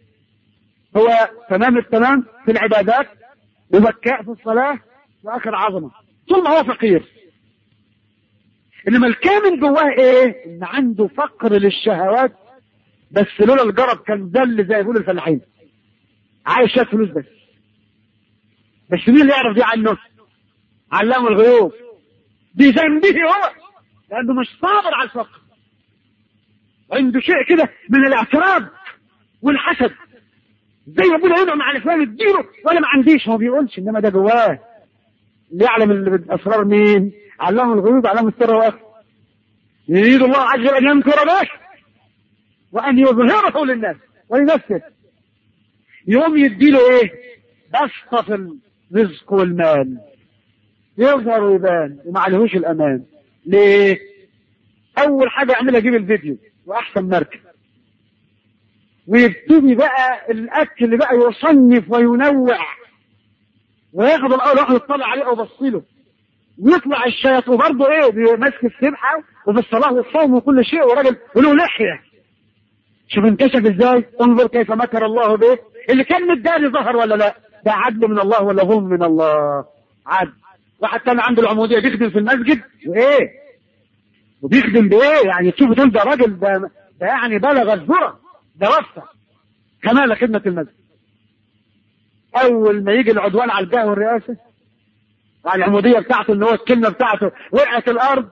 Speaker 1: هو تمام التمام في العبادات وبكاء في الصلاه واخر عظمه ثم هو فقير
Speaker 2: انما الكامل جواه ايه ان عنده فقر للشهوات بس لولا الجرب كان دل زي ما بيقولوا الفلاحين عايش شويه فلوس بس بس مين اللي يعرف دي عنه علام الغيوب بذنبه هو لانه مش صابر على الفقر عنده شيء كده من الاعتراض والحسد زي ما بيقولوا هنا مع الاسلام اديله ولا ما عنديش هو بيقولش انما ده جواه اللي يعلم الاسرار مين علام الغيوب علام السر واخر يريد الله عز وجل ان ينكر به وان يظهره للناس ولنفسه يوم يديله ايه بسطة في الرزق والمال يظهر ويبان وما عليهوش الامان ليه اول حاجة يعملها يجيب الفيديو واحسن مركب ويبتدي بقى الاكل بقى يصنف وينوع وياخد الاول واحد يطلع عليه ويبص له ويطلع الشياطين وبرضه ايه ماسك السبحه وفي الصلاه والصوم وكل شيء وراجل وله لحيه شوف انكشف ازاي انظر كيف مكر الله به اللي كان متداري ظهر ولا لا ده عدل من الله ولا ظلم من الله عدل واحد تاني عنده العموديه بيخدم في المسجد وايه وبيخدم بايه يعني تشوف دول ده راجل ده, ده يعني بلغ الذره ده وفى كمال خدمه المسجد اول ما يجي العدوان على الجاه والرئاسه على العموديه بتاعته ان هو الكلمه بتاعته وقعت الارض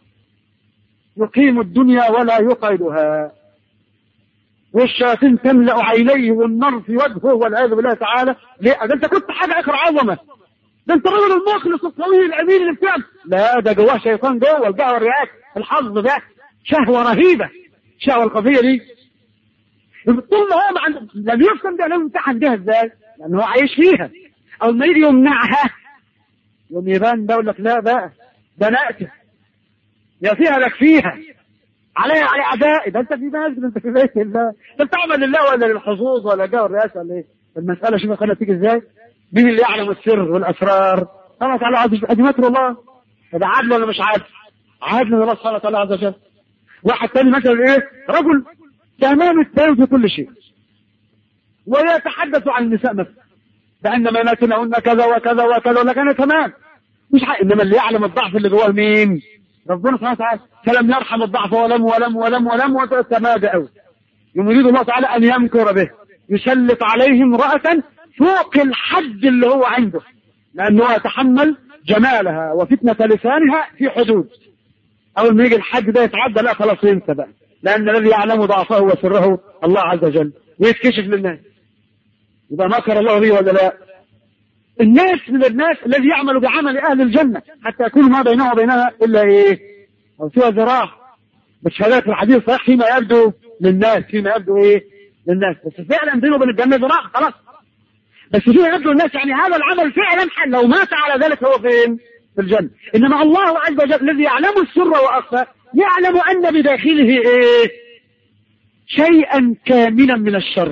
Speaker 2: يقيم الدنيا ولا يقعدها والشياطين تملا عينيه والنار في وجهه والعياذ بالله تعالى ليه ده انت كنت حاجه اخر عظمه ده انت الراجل المخلص القوي الامين اللي بتاعك لا ده جواه شيطان جوه الجاه والرئاسه الحظ ده شهوه رهيبه الشهوه القويه دي طول ما هو ما عنده لم يفهم ده لازم يمتحن بيها ازاي؟ لان هو عايش فيها او ما يجي يمنعها يوم يبان ده يقول لك لا بقى ده نأتي يا فيها لك فيها عليها على اعدائي ده انت في مسجد انت في بيت الله ده بتعمل لله ولا للحظوظ ولا جو الرئاسه ولا ايه؟ المساله شوف اخوانا تيجي ازاي؟ مين اللي يعلم السر والاسرار؟ الله تعالى عز ادي مكر الله ده عدل ولا مش عدل؟ عدل من الله سبحانه وتعالى عز وجل واحد تاني مثلا ايه؟ رجل تمام التمام في كل شيء ويتحدث عن النساء مثلا بأن بناتهن كذا وكذا وكذا ولا كان تمام مش حق انما اللي يعلم الضعف اللي جواه مين؟ ربنا سبحانه وتعالى فلم يرحم الضعف ولم ولم ولم ولم وتمادى قوي يريد الله تعالى ان يمكر به يسلط عليه امرأة فوق الحد اللي هو عنده لانه يتحمل جمالها وفتنة لسانها في حدود اول ما يجي الحد ده يتعدى لا خلاص ينسى بقى لان الذي يعلم ضعفه وسره الله عز وجل ويتكشف للناس يبقى مكر الله به ولا لا الناس من الناس الذي يعمل بعمل اهل الجنه حتى يكون ما بينه وبينها الا ايه او فيها ذراع بشهادات الحديث صحيح فيما يبدو للناس فيما يبدو ايه للناس بس فعلا بينه وبين الجنه ذراع خلاص بس فيما يبدو للناس يعني هذا العمل فعلا حل لو مات على ذلك هو فين في الجنه انما الله عز وجل الذي يعلم السر واخفى يعلم ان بداخله ايه شيئا كاملا من الشر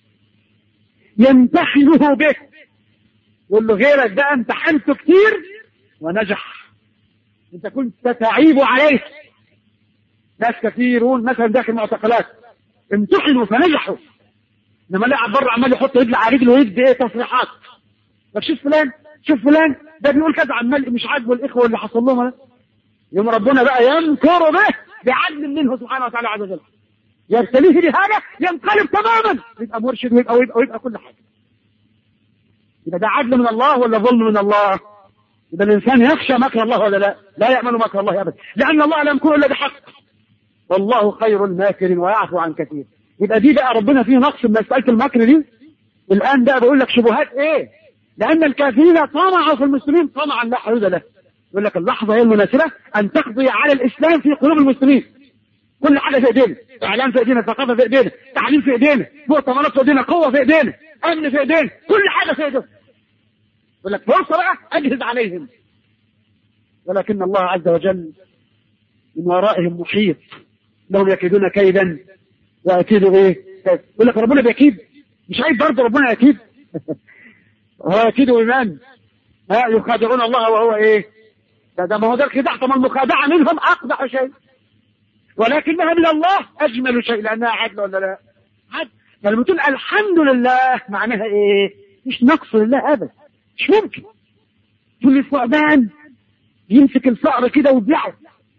Speaker 2: يمتحنه به يقول له غيرك ده امتحنته كتير ونجح انت كنت تعيب عليه ناس كثيرون مثلا داخل معتقلات امتحنوا فنجحوا انما لا بره عمال يحط رجل على رجله ويدي ايه تصريحات طب شوف فلان شوف فلان ده بيقول كذا عمال مش عاجبه الاخوه اللي حصل لهم يوم ربنا بقى ينكر به بعدل منه سبحانه وتعالى عز وجل يبتليه بهذا ينقلب تماما يبقى مرشد ويبقى ويبقى, ويبقى كل حاجه يبقى ده عدل من الله ولا ظلم من الله يبقى الانسان يخشى مكر الله ولا لا لا يامن مكر الله ابدا لان الله لم يكون الا بحق والله خير الماكر ويعفو عن كثير يبقى دي بقى ربنا فيه نقص من مساله المكر دي الان بقى بقول لك شبهات ايه لان الكافرين طمعوا في المسلمين طمعا لا حدود له يقول لك اللحظه هي المناسبه ان تقضي على الاسلام في قلوب المسلمين كل حاجه في ايدينا اعلام في ايدينا ثقافه في ايدينا تعليم في ايدينا مؤتمرات في ايدينا قوه في ايدينا امن في ايدينا كل حاجه في ايدينا يقول لك فرصه بقى اجهز عليهم ولكن الله عز وجل من ورائهم محيط لهم يكيدون كيدا واكيد ايه يقول لك ربنا بيكيد مش عيب برضه ربنا يكيد هو يكيد ايمان ها يخادعون الله وهو ايه ده, ده ما هو ده الخداع طب المخادعه منهم اقبح شيء ولكنها من الله اجمل شيء لانها عدل ولا لا؟ عدل فلما تقول الحمد لله معناها ايه؟ مش نقص لله ابدا مش ممكن تقول لي ثعبان يمسك الفأر كده ويبيعه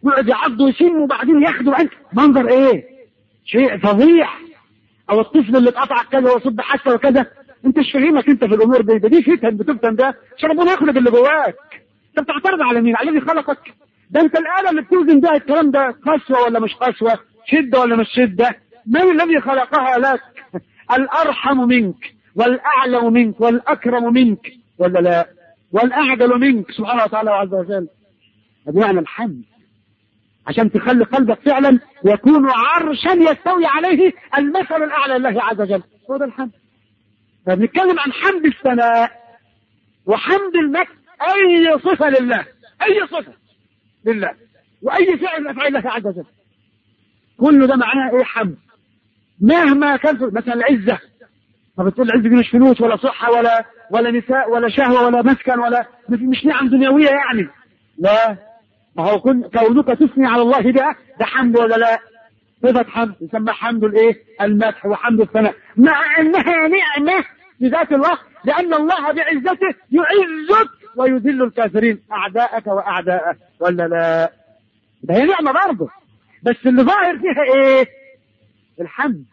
Speaker 2: يقعد يعض ويسم وبعدين ياخده انت منظر ايه شيء فظيع او الطفل اللي اتقطع كذا وصب حتى وكذا انت مش فاهمك انت في الامور دي ده دي فتن بتفتن ده عشان ربنا يخرج اللي جواك انت بتعترض على مين على الذي خلقك ده انت الاله اللي بتوزن بيها الكلام ده قسوه ولا مش قسوه شده ولا مش شده من الذي خلقها لك الارحم منك والاعلم منك والاكرم منك ولا لا والاعدل منك سبحانه وتعالى عز وجل هذا معنى الحمد عشان تخلي قلبك فعلا يكون عرشا يستوي عليه المثل الاعلى لله عز وجل هو ده الحمد فبنتكلم عن حمد الثناء وحمد المجد اي صفه لله اي صفه لله واي فعل من افعال الله عز وجل كل ده معناه ايه حمد مهما كان مثلا العزه طب تقول العزه دي مش فلوس ولا صحه ولا ولا نساء ولا شهوه ولا مسكن ولا مش نعم دنيويه يعني لا ما هو كن كونك تثني على الله ده ده حمد ولا لا؟ صفة حمد يسمى حمد الايه؟ المدح وحمد الثناء مع انها نعمة بذات الله لأن الله بعزته يعزك ويذل الكافرين أعداءك وأعداءك ولا لا؟ ده هي نعمة برضه بس اللي ظاهر فيها ايه؟ الحمد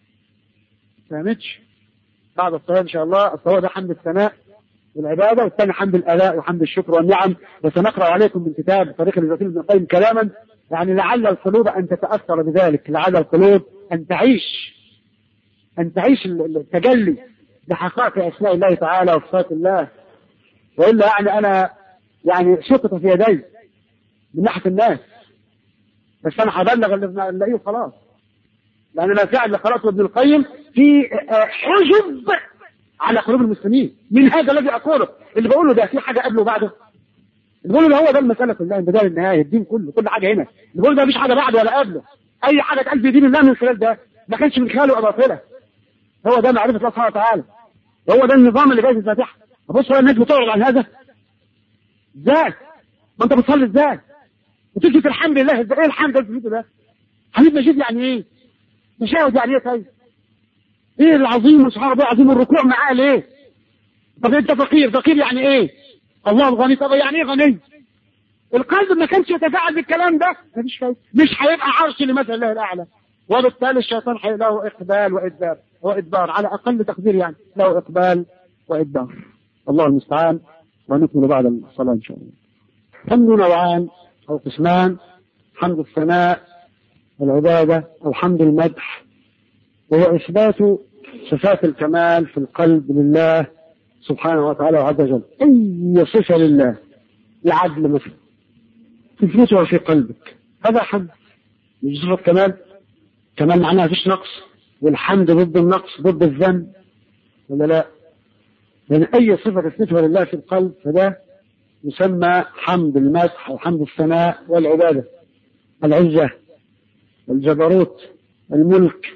Speaker 2: فهمتش؟ بعد الصلاة إن شاء الله الصلاة ده حمد الثناء والعبادة والثاني حمد الآلاء وحمد الشكر والنعم وسنقرأ عليكم من كتاب طريق الوزير ابن القيم كلاما يعني لعل القلوب أن تتأثر بذلك لعل القلوب أن تعيش أن تعيش التجلي بحقائق أسماء الله تعالى وصفات الله وإلا يعني أنا يعني شقط في يدي من ناحية الناس بس أنا هبلغ اللي نلاقيه خلاص لأن أنا فعل قرأته ابن القيم في حجب على قلوب المسلمين من هذا الذي اقوله اللي بقوله ده في حاجه قبله وبعده اللي بقوله ده هو ده المساله كلها البدايه النهايه الدين كله كل حاجه هنا اللي بقوله ده مفيش حاجه بعده ولا قبله اي حاجه اتقال في دين الله من خلال ده ما كانش من خلاله باطله هو ده معرفه الله سبحانه وتعالى هو ده النظام اللي جاي في الفاتحه بص الناس بتعرض عن هذا ازاي ما انت بتصلي ازاي وتيجي في الحمد لله ازاي ايه الحمد لله ده حميد مجيد يعني ايه مشاهد يعني ايه طيب ايه العظيم سبحان الله العظيم الركوع معاه ليه طب انت فقير فقير يعني ايه الله الغني طب يعني ايه غني القلب ما كانش يتفاعل بالكلام ده مفيش فايده مش هيبقى عرش لمثل الله الاعلى وبالتالي الشيطان له اقبال وادبار وادبار على اقل تقدير يعني له اقبال وادبار الله المستعان ونكمل بعد الصلاه ان شاء الله حمد نوعان او قسمان حمد الثناء والعباده او حمد المدح وهو إثبات صفات الكمال في القلب لله سبحانه وتعالى وعز وجل أي صفة لله العدل مثلا تثبتها في قلبك هذا حمد مش صفة كمال كمال معناها فيش نقص والحمد ضد النقص ضد الذنب ولا لا لأن أي صفة تثبتها لله في القلب فده يسمى حمد المدح وحمد الثناء والعبادة العزة الجبروت الملك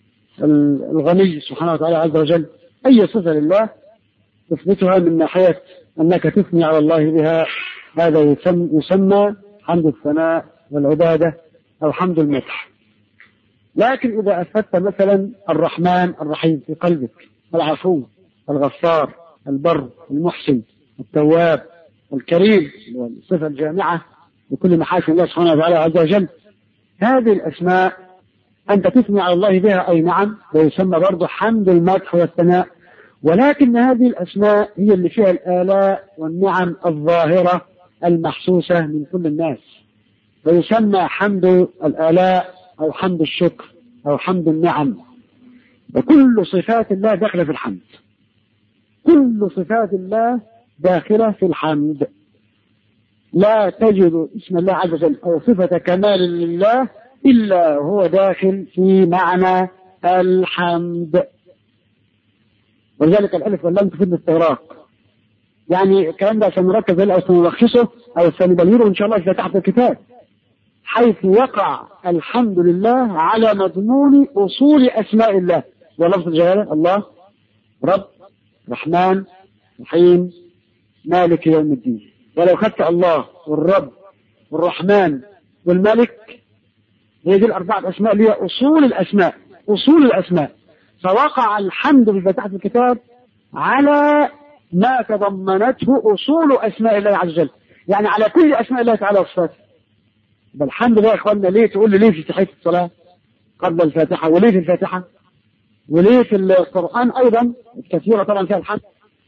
Speaker 2: الغني سبحانه وتعالى عز وجل أي صفة لله تثبتها من ناحية أنك تثني على الله بها هذا يسمى, يسمى حمد الثناء والعبادة أو حمد المدح لكن إذا أثبت مثلا الرحمن الرحيم في قلبك العفو الغفار البر المحسن التواب الكريم الصفة الجامعة لكل محاسن الله سبحانه وتعالى عز وجل هذه الأسماء أنت تثني على الله بها أي نعم ويسمى برضه حمد المدح والثناء ولكن هذه الأسماء هي اللي فيها الآلاء والنعم الظاهرة المحسوسة من كل الناس ويسمى حمد الآلاء أو حمد الشكر أو حمد النعم وكل صفات الله داخلة في الحمد كل صفات الله داخلة في الحمد لا تجد اسم الله عز وجل أو صفة كمال لله إلا هو داخل في معنى الحمد ولذلك الألف واللام تفيد الاستغراق يعني الكلام ده عشان نركز عليه أو سنلخصه أو سنبينه إن شاء الله إذا تحت الكتاب حيث يقع الحمد لله على مضمون أصول أسماء الله ولفظ الجلالة الله رب رحمن رحيم مالك يوم الدين ولو خدت الله والرب والرحمن والملك هي دي الأربعة أسماء اللي هي أصول الأسماء أصول الأسماء فوقع الحمد في فتحة الكتاب على ما تضمنته أصول أسماء الله عز وجل يعني على كل أسماء الله تعالى وصفاته يبقى الحمد لله يا اخوانا ليه تقول لي ليه في تحيه الصلاه قبل الفاتحه وليه في الفاتحه وليه في القران ايضا كثيره طبعا فيها الحمد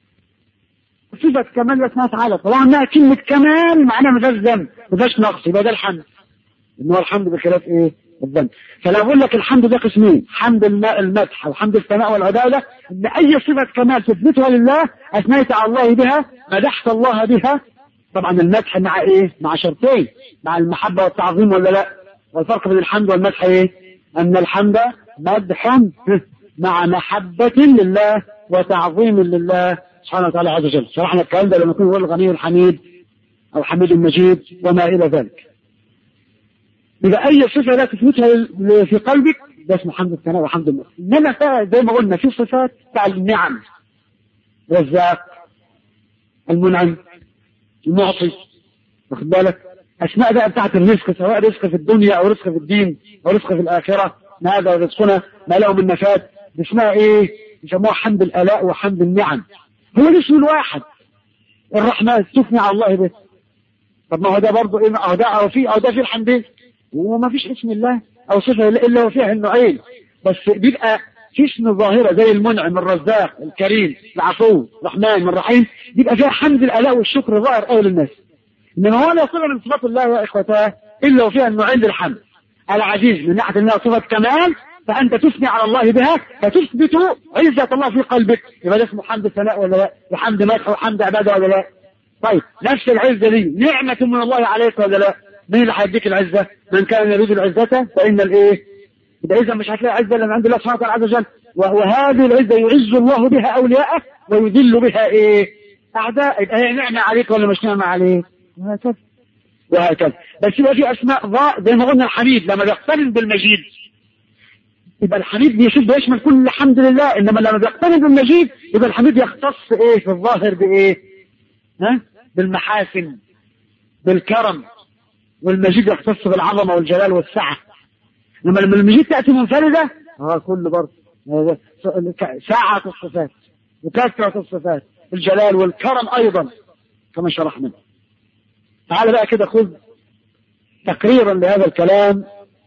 Speaker 2: صفة كمال الله سبحانه وتعالى طبعا انها كلمة كمال معناها ما فيهاش ذنب ما فيهاش نقص يبقى ده الحمد ان هو الحمد بخلاف ايه؟ الذنب فلو اقول لك الحمد ده قسمين حمد المدح وحمد الثناء والعبادة ان اي صفة كمال تثبتها لله اثنيت على الله بها مدحت الله بها طبعا المدح مع ايه؟ مع شرطين مع المحبة والتعظيم ولا لا؟ والفرق بين الحمد والمدح ايه؟ ان الحمد مدح مع محبة لله وتعظيم لله سبحانه وتعالى عز وجل شرحنا الكلام ده لما يكون هو الغني الحميد او حميد المجيد وما الى ذلك يبقى اي صفه لا تثبتها في قلبك ده اسمه حمد الثناء وحمد الله انما زي ما قلنا في صفات بتاع النعم الرزاق المنعم المعطي واخد بالك اسماء بقى بتاعت الرزق سواء رزق في الدنيا او رزق في الدين او رزق في الاخره ما هذا رزقنا ما له من نفاد اسمها ايه؟ يسموها حمد الالاء وحمد النعم هو الاسم الواحد الرحمن تثني على الله به طب ما هو ده برضه ايه اهو ده او في او ده في الحمدين وما فيش اسم الله او صفه الا وفيها النوعين بس بيبقى في اسم ظاهرة زي المنعم الرزاق الكريم العفو الرحمن الرحيم بيبقى فيها حمد الالاء والشكر ظاهر قوي للناس انما هو لا صفه من صفات الله يا اخوتاه الا وفيها النوعين للحمد العزيز من ناحيه انها صفه كمال فأنت تثني على الله بها فتثبت عزة الله في قلبك يبقى ده اسمه حمد ثناء ولا لا وحمد مدح وحمد عبادة ولا لا طيب نفس العزة دي نعمة من الله عليك ولا لا مين اللي هيديك العزة من كان يريد العزة فإن الايه يبقى إذا مش هتلاقي عزة إلا من عند الله سبحانه وتعالى عز وجل وهذه العزة يعز الله بها أولياءه ويذل بها إيه أعداء يبقى هي نعمة عليك ولا مش نعمة عليك وهكذا وهكذا بس يبقى في أسماء ضاء زي ما قلنا الحميد لما بيقترن بالمجيد يبقى الحميد بيشوف بيشمل كل الحمد لله انما لما بيقترن بالمجيد يبقى الحميد يختص ايه في الظاهر بايه ها بالمحاسن بالكرم والمجيد يختص بالعظمه والجلال والسعه لما لما المجيد تاتي منفرده اه كل برضه سعه الصفات وكثره الصفات الجلال والكرم ايضا كما شرحنا تعال بقى كده خذ تقريرا لهذا الكلام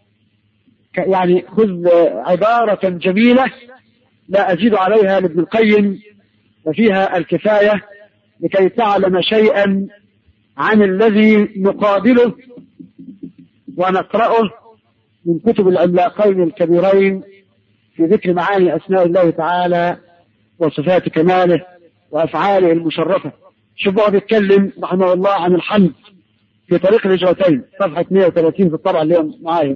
Speaker 2: يعني خذ عبارة جميلة لا أزيد عليها لابن القيم وفيها الكفاية لكي تعلم شيئا عن الذي نقابله ونقرأه من كتب العملاقين الكبيرين في ذكر معاني أسماء الله تعالى وصفات كماله وأفعاله المشرفة شوف هو بيتكلم رحمه الله عن الحمد في طريق الهجرتين صفحة 130 في الطبعة اللي معايا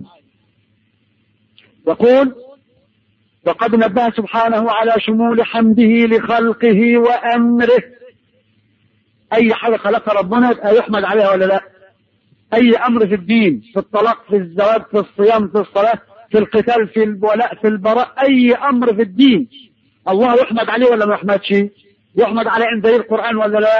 Speaker 2: يقول وقد نبه سبحانه على شمول حمده لخلقه وأمره أي حاجة خلقها ربنا يبقى يحمد عليها ولا لا أي أمر في الدين في الطلاق في الزواج في الصيام في الصلاة في القتال في الولاء في البراء أي أمر في الدين الله يحمد عليه ولا ما يحمدش يحمد عليه عند القرآن ولا لا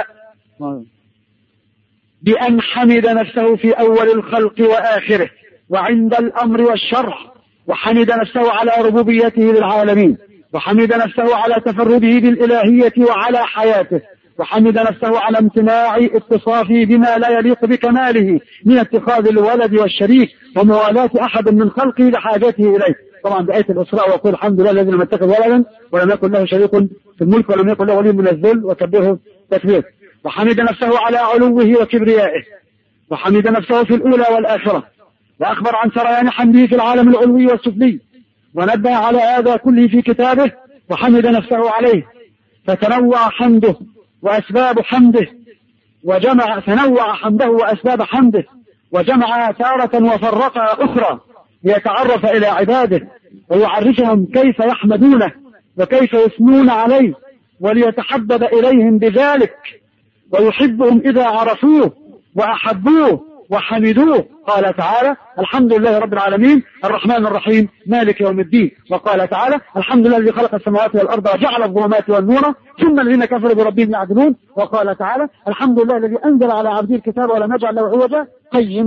Speaker 2: بأن حمد نفسه في أول الخلق وآخره وعند الأمر والشرع وحمد نفسه على ربوبيته للعالمين وحمد نفسه على تفرده بالإلهية وعلى حياته وحمد نفسه على امتناع اتصافه بما لا يليق بكماله من اتخاذ الولد والشريك وموالاة أحد من خلقه لحاجته إليه طبعا بآية الإسراء وقول الحمد لله الذي لم يتخذ ولدا ولم يكن له شريك في الملك ولم يكن له ولي من الذل وكبره تكبير وحمد نفسه على علوه وكبريائه وحمد نفسه في الأولى والآخرة وأخبر عن سريان حمده في العالم العلوي والسفلي ونبه على هذا كله في كتابه وحمد نفسه عليه فتنوع حمده وأسباب حمده وجمع تنوع حمده وأسباب حمده وجمع تارة وفرقها أخرى ليتعرف إلى عباده ويعرفهم كيف يحمدونه وكيف يثنون عليه وليتحبب إليهم بذلك ويحبهم إذا عرفوه وأحبوه وحمدوه قال تعالى الحمد لله رب العالمين الرحمن الرحيم مالك يوم الدين وقال تعالى الحمد لله الذي خلق السماوات والأرض وجعل الظلمات والنور ثم الذين كفروا بربهم يعدلون وقال تعالى الحمد لله الذي أنزل على عبده الكتاب ولم يجعل له عوجا قيما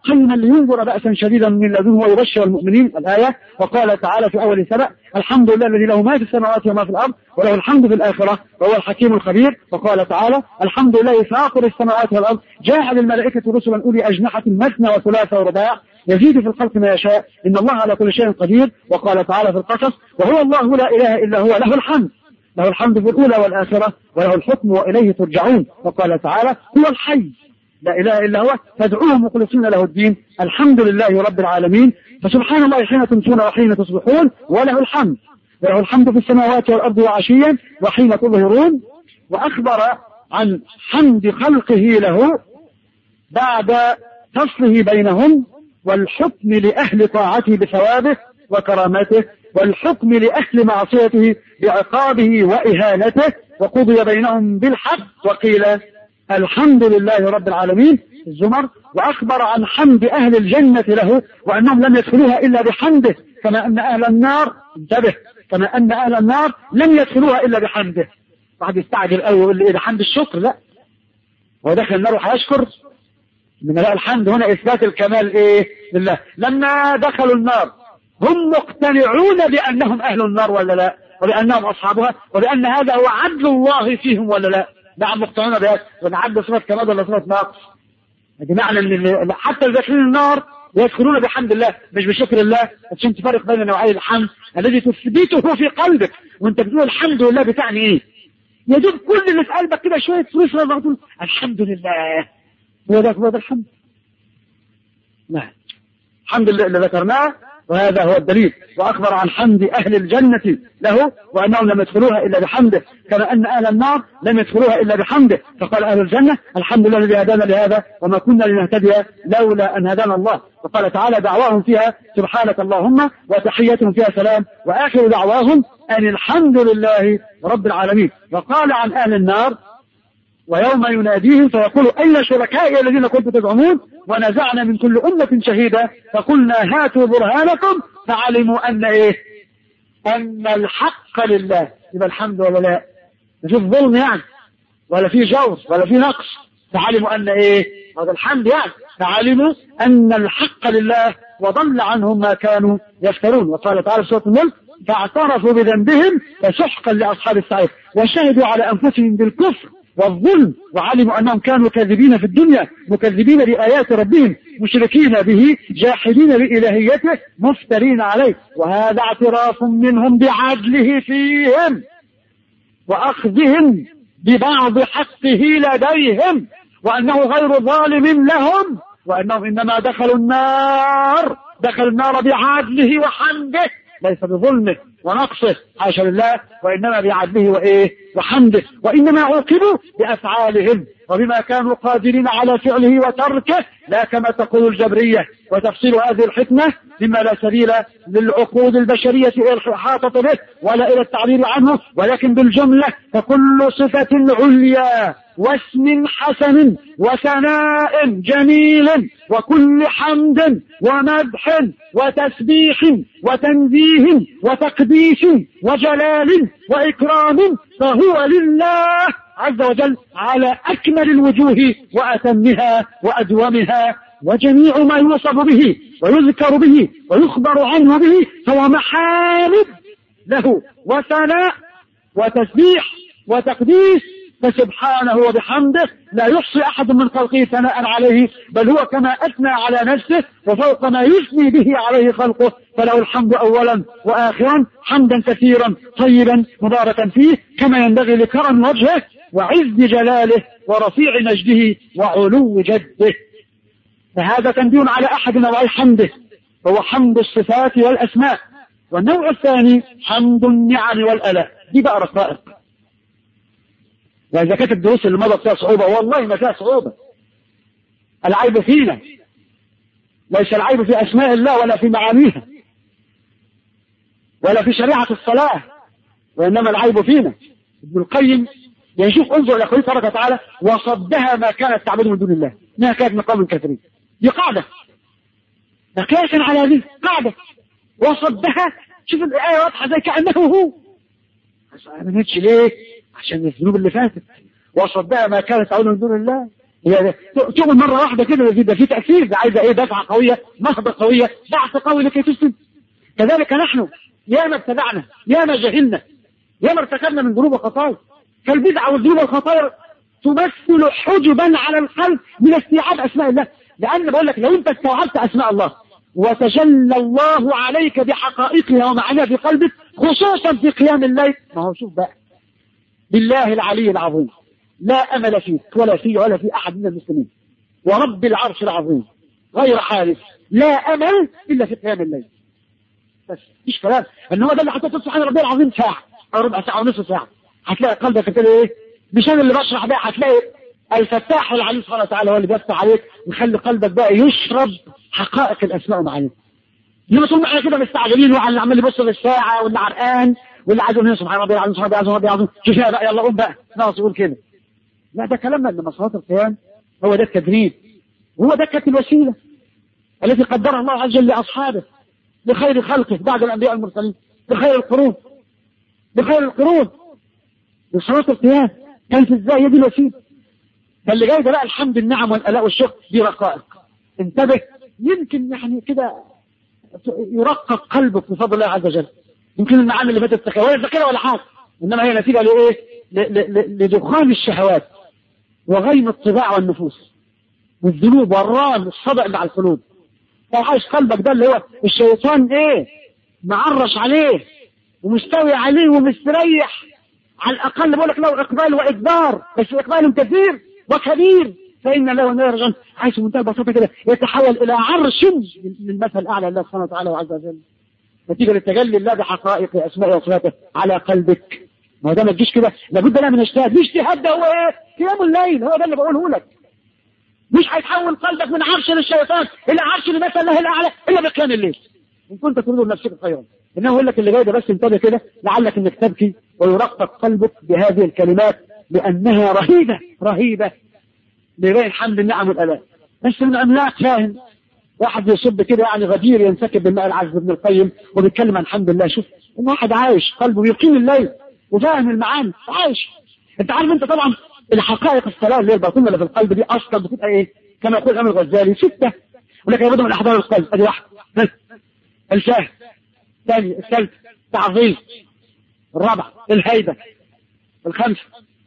Speaker 2: قيما لينظر بأسا شديدا من لدنه ويبشر المؤمنين الآية وقال تعالى في أول سبأ الحمد لله الذي له ما في السماوات وما في الأرض وله الحمد في الآخرة وهو الحكيم الخبير وقال تعالى الحمد لله فاطر السماوات والأرض جاعل الملائكة رسلا أولي أجنحة مثنى وثلاث ورباع يزيد في الخلق ما يشاء إن الله على كل شيء قدير وقال تعالى في القصص وهو الله لا إله إلا هو له الحمد له الحمد في الأولى والآخرة وله الحكم وإليه ترجعون وقال تعالى هو الحي لا إله إلا هو فادعوه مخلصين له الدين الحمد لله رب العالمين فسبحان الله حين تمسون وحين تصبحون وله الحمد وله الحمد في السماوات والأرض وعشيا وحين تظهرون وأخبر عن حمد خلقه له بعد فصله بينهم والحكم لأهل طاعته بثوابه وكرامته والحكم لأهل معصيته بعقابه وإهانته وقضي بينهم بالحق وقيل الحمد لله رب العالمين الزمر وأخبر عن حمد أهل الجنة له وأنهم لم يدخلوها إلا بحمده كما أن أهل النار انتبه كما أن أهل النار لم يدخلوها إلا بحمده واحد يستعجل قوي ويقول لي إيه ده حمد الشكر لا هو داخل النار وهيشكر من لا الحمد هنا إثبات الكمال إيه لله لما دخلوا النار هم مقتنعون بأنهم أهل النار ولا لا وبأنهم أصحابها وبأن هذا هو عدل الله فيهم ولا لا نعم مقتنعون بهذا وأن عدل صفة كمال ولا صفة نقص هذه معنى ان حتى اللي داخلين النار يدخلون بحمد الله مش بشكر الله عشان تفرق بين نوعي الحمد الذي تثبته في قلبك وانت بتقول الحمد لله بتعني ايه يا دوب كل اللي في قلبك كده شويه فلوس لما تقول الحمد لله هو ده هو ده الحمد لا الحمد لله اللي ذكرناه وهذا هو الدليل وأخبر عن حمد أهل الجنة له وأنهم لم يدخلوها إلا بحمده كما أن أهل النار لم يدخلوها إلا بحمده فقال أهل الجنة الحمد لله الذي هدانا لهذا وما كنا لنهتدي لولا أن هدانا الله وقال تعالى دعواهم فيها سبحانك اللهم وتحيتهم فيها سلام وآخر دعواهم أن الحمد لله رب العالمين وقال عن أهل النار ويوم يناديهم فيقول أين شركائي الذين كنتم تزعمون ونزعنا من كل أمة شهيدا فقلنا هاتوا برهانكم فعلموا أن إيه أن الحق لله يبقى الحمد ولا لا مفيش ظلم يعني ولا في جور ولا في نقص فعلموا أن إيه هذا الحمد يعني فعلموا أن الحق لله وضل عنهم ما كانوا يفترون وقال تعالى في سورة الملك فاعترفوا بذنبهم فسحقا لأصحاب السعير وشهدوا على أنفسهم بالكفر والظلم وعلموا أنهم كانوا كاذبين في الدنيا مكذبين بآيات ربهم مشركين به جاحدين بإلهيته مفترين عليه وهذا اعتراف منهم بعدله فيهم وأخذهم ببعض حقه لديهم وأنه غير ظالم لهم وأنهم إنما دخلوا النار دخلوا النار بعدله وحمده ليس بظلمه ونقصه حاشا لله وإنما بعدله وإيه وحمده وإنما عوقبوا بأفعالهم وبما كانوا قادرين على فعله وتركه لا كما تقول الجبرية وتفصيل هذه الحكمة مما لا سبيل للعقود البشرية إلى الإحاطة به ولا إلى التعبير عنه ولكن بالجملة فكل صفة عليا واسم حسن وثناء جميل وكل حمد ومدح وتسبيح وتنزيه وتقديس وجلال وإكرام فهو لله عز وجل على أكمل الوجوه وأتمها وأدومها وجميع ما يوصف به ويذكر به ويخبر عنه به فهو محامد له وثناء وتسبيح وتقديس فسبحانه وبحمده لا يحصي أحد من خلقه ثناء عليه بل هو كما أثنى على نفسه وفوق ما يثني به عليه خلقه فله الحمد أولا وآخرا حمدا كثيرا طيبا مباركا فيه كما ينبغي لكرم وجهه وعز جلاله ورفيع مجده وعلو جده فهذا تنبيه على أحد نوعي حمده وهو حمد الصفات والأسماء والنوع الثاني حمد النعم والألاء دي بقى رقائق وإذا كانت الدروس اللي مضت فيها صعوبة والله ما فيها صعوبة العيب فينا ليس العيب في أسماء الله ولا في معانيها ولا في شريعة الصلاة وإنما العيب فينا ابن القيم يشوف انظر إلى قوله تبارك وتعالى وصدها ما كانت تعبد من دون الله إنها كانت من قوم كافرين دي قاعدة مقياسا على هذه قاعدة وصدها شوف الآية واضحة زي كأنه هو ما نتش ليه عشان الذنوب اللي فاتت وصدها ما كانت تعبد من دون الله هي تؤمن مرة واحدة كده يبقى في تأثير ده عايزة ايه دفعة قوية نهضة قوية بعث قوي لكي تسلم كذلك نحن ياما ابتدعنا ياما جهلنا ياما ارتكبنا من ذنوب وخطايا فالبدع والذنوب والخطايا تمثل حجبا على القلب من استيعاب اسماء الله لان بقول لك لو انت استوعبت اسماء الله وتجلى الله عليك بحقائقها ومعانيها في قلبك خصوصا في قيام الليل ما هو شوف بقى بالله العلي العظيم لا امل فيك ولا في ولا في احد من المسلمين ورب العرش العظيم غير حارس لا امل الا في قيام الليل بس مفيش كلام ان هو ده اللي حطيته سبحان ربي العظيم ساعه او ربع ساعه ونصف ساعه هتلاقي قلبك كده ايه مش انا اللي بشرح بقى هتلاقي الفتاح العليم سبحانه وتعالى هو اللي بيفتح عليك ويخلي قلبك بقى يشرب حقائق الاسماء والمعاني لما طول ما احنا كده مستعجلين وعلى عمال يبص للساعه واللي عرقان واللي عايز يقول سبحان ربي العظيم سبحان ربي العظيم ربي العظيم كفايه بقى يلا قوم بقى ناقص يقول كده لا ده كلامنا ان صلاه القيام هو ده التدريب وهو ده كانت الوسيله التي قدرها الله عز وجل لاصحابه لخير خلقه بعد الانبياء المرسلين لخير القرون لخير القرون لصلاه القيام كانت ازاي هي دي الوسيله فاللي جاي ده بقى الحمد النعم والالاء والشكر دي رقائق انتبه يمكن يعني كده يرقق قلبك بفضل الله عز وجل يمكن المعاني اللي فاتت تخيل ولا كده ولا حاجه انما هي نتيجه لايه؟ لدخان الشهوات وغيم الطباع والنفوس والذنوب والران والصدع مع القلوب فعايش قلبك ده اللي هو الشيطان ايه؟ معرش عليه ومستوي عليه ومستريح على الاقل بقول لك له اقبال وادبار بس اقبال كثير وكبير فان له نار عايش بمنتهى البساطه كده يتحول الى عرش للمثل الاعلى لله سبحانه وتعالى وعز وجل نتيجه للتجلي الله بحقائق اسمائه وصفاته على قلبك ما هو ده ما تجيش كده لابد لها من اجتهاد مش اجتهاد ده هو ايه؟ قيام الليل هو ده اللي بقوله لك مش هيتحول قلبك من عرش للشيطان الى عرش لمثل الله الاعلى الا بقيام الليل ان كنت تريد لنفسك خيرا انه يقول لك اللي جاي ده بس انتبه كده لعلك انك تبكي ويرقق قلبك بهذه الكلمات لانها رهيبه رهيبه لغير حمد النعم والالاء بس من املاك فاهم واحد يصب كده يعني غدير ينسكب بالماء العذب ابن القيم وبيتكلم عن الحمد لله شوف ان واحد عايش قلبه بيقيم الليل وفاهم المعاني عايش انت عارف انت طبعا الحقائق الثلاث اللي هي الباطنه اللي في القلب دي اصلا بتبقى ايه كما يقول الامام الغزالي سته ولكن يبدو من احضان القلب ادي واحد الشاهد الثاني الثالث تعظيم الرابع الهيبه الخامسه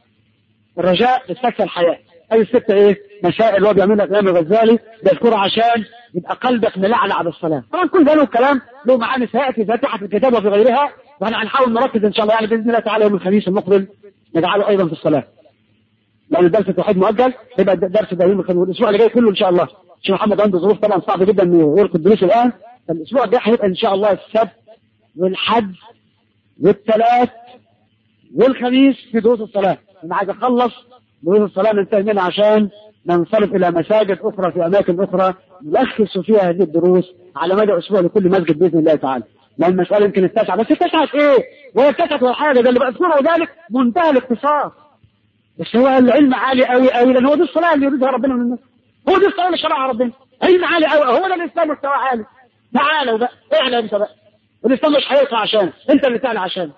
Speaker 2: الرجاء استكفى الحياه اي الستة ايه مسائل هو بيعملها الامام الغزالي بيذكرها عشان يبقى قلبك ملعلع بالصلاة طبعا كل ده له كلام له معاني سياتي فاتحة في الكتاب وفي غيرها واحنا هنحاول نركز ان شاء الله يعني باذن الله تعالى يوم الخميس المقبل نجعله ايضا في الصلاة لان الدرس التوحيد مؤجل يبقى الدرس ده يوم الخميس والاسبوع اللي جاي كله ان شاء الله شيخ محمد عنده ظروف طبعا صعبه جدا انه يلقي الدروس الان الاسبوع الجاي هيبقى ان شاء الله السبت والحد والثلاث والخميس في دروس الصلاه انا عايز اخلص دروس الصلاه ننتهي منها عشان ننصرف الى مساجد اخرى في اماكن اخرى نلخص فيها هذه الدروس على مدى اسبوع لكل مسجد باذن الله تعالى لان المساله يمكن اتسع بس اتسعت ايه؟ وهي اتسعت ولا حاجه ده اللي بذكره ذلك منتهى الاختصار بس هو العلم عالي قوي قوي لان هو دي الصلاه اللي يريدها ربنا من الناس هو دي الصلاه اللي شرعها ربنا علم عالي قوي هو ده الاسلام مستوى عالي تعالوا بقى اعلى انت بقى الاسلام مش هيطلع عشان انت اللي تعلى عشان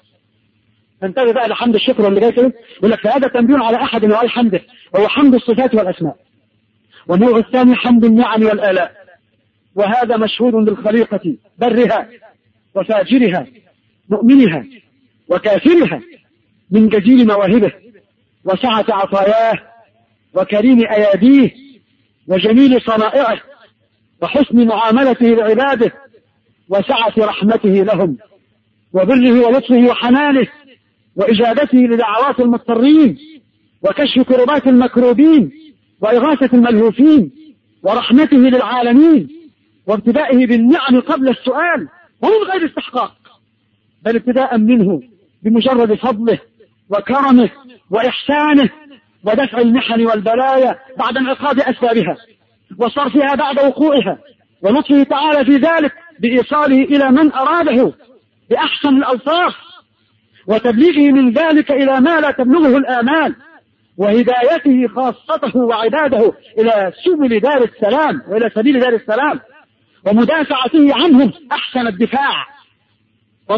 Speaker 2: انتبه بقى لحمد الشكر اللي جاي كده يقول لك فهذا تنبيه على احد انواع حمده وهو حمد الصفات والاسماء والنوع الثاني حمد النعم والالاء وهذا مشهود للخليقه برها وفاجرها مؤمنها وكافرها من جزيل مواهبه وسعة عطاياه وكريم أياديه وجميل صنائعه وحسن معاملته لعباده وسعة رحمته لهم وبره ولطفه وحنانه وإجابته لدعوات المضطرين وكشف كربات المكروبين وإغاثة الملهوفين ورحمته للعالمين وابتدائه بالنعم قبل السؤال ومن غير استحقاق بل ابتداء منه بمجرد فضله وكرمه وإحسانه ودفع المحن والبلايا بعد انعقاد أسبابها وصرفها بعد وقوعها ولطفه تعالى في ذلك بإيصاله إلى من أراده بأحسن الألطاف وتبليغه من ذلك إلى ما لا تبلغه الآمال وهدايته خاصته وعباده إلى سبل دار السلام وإلى سبيل دار السلام ومدافعته عنهم أحسن الدفاع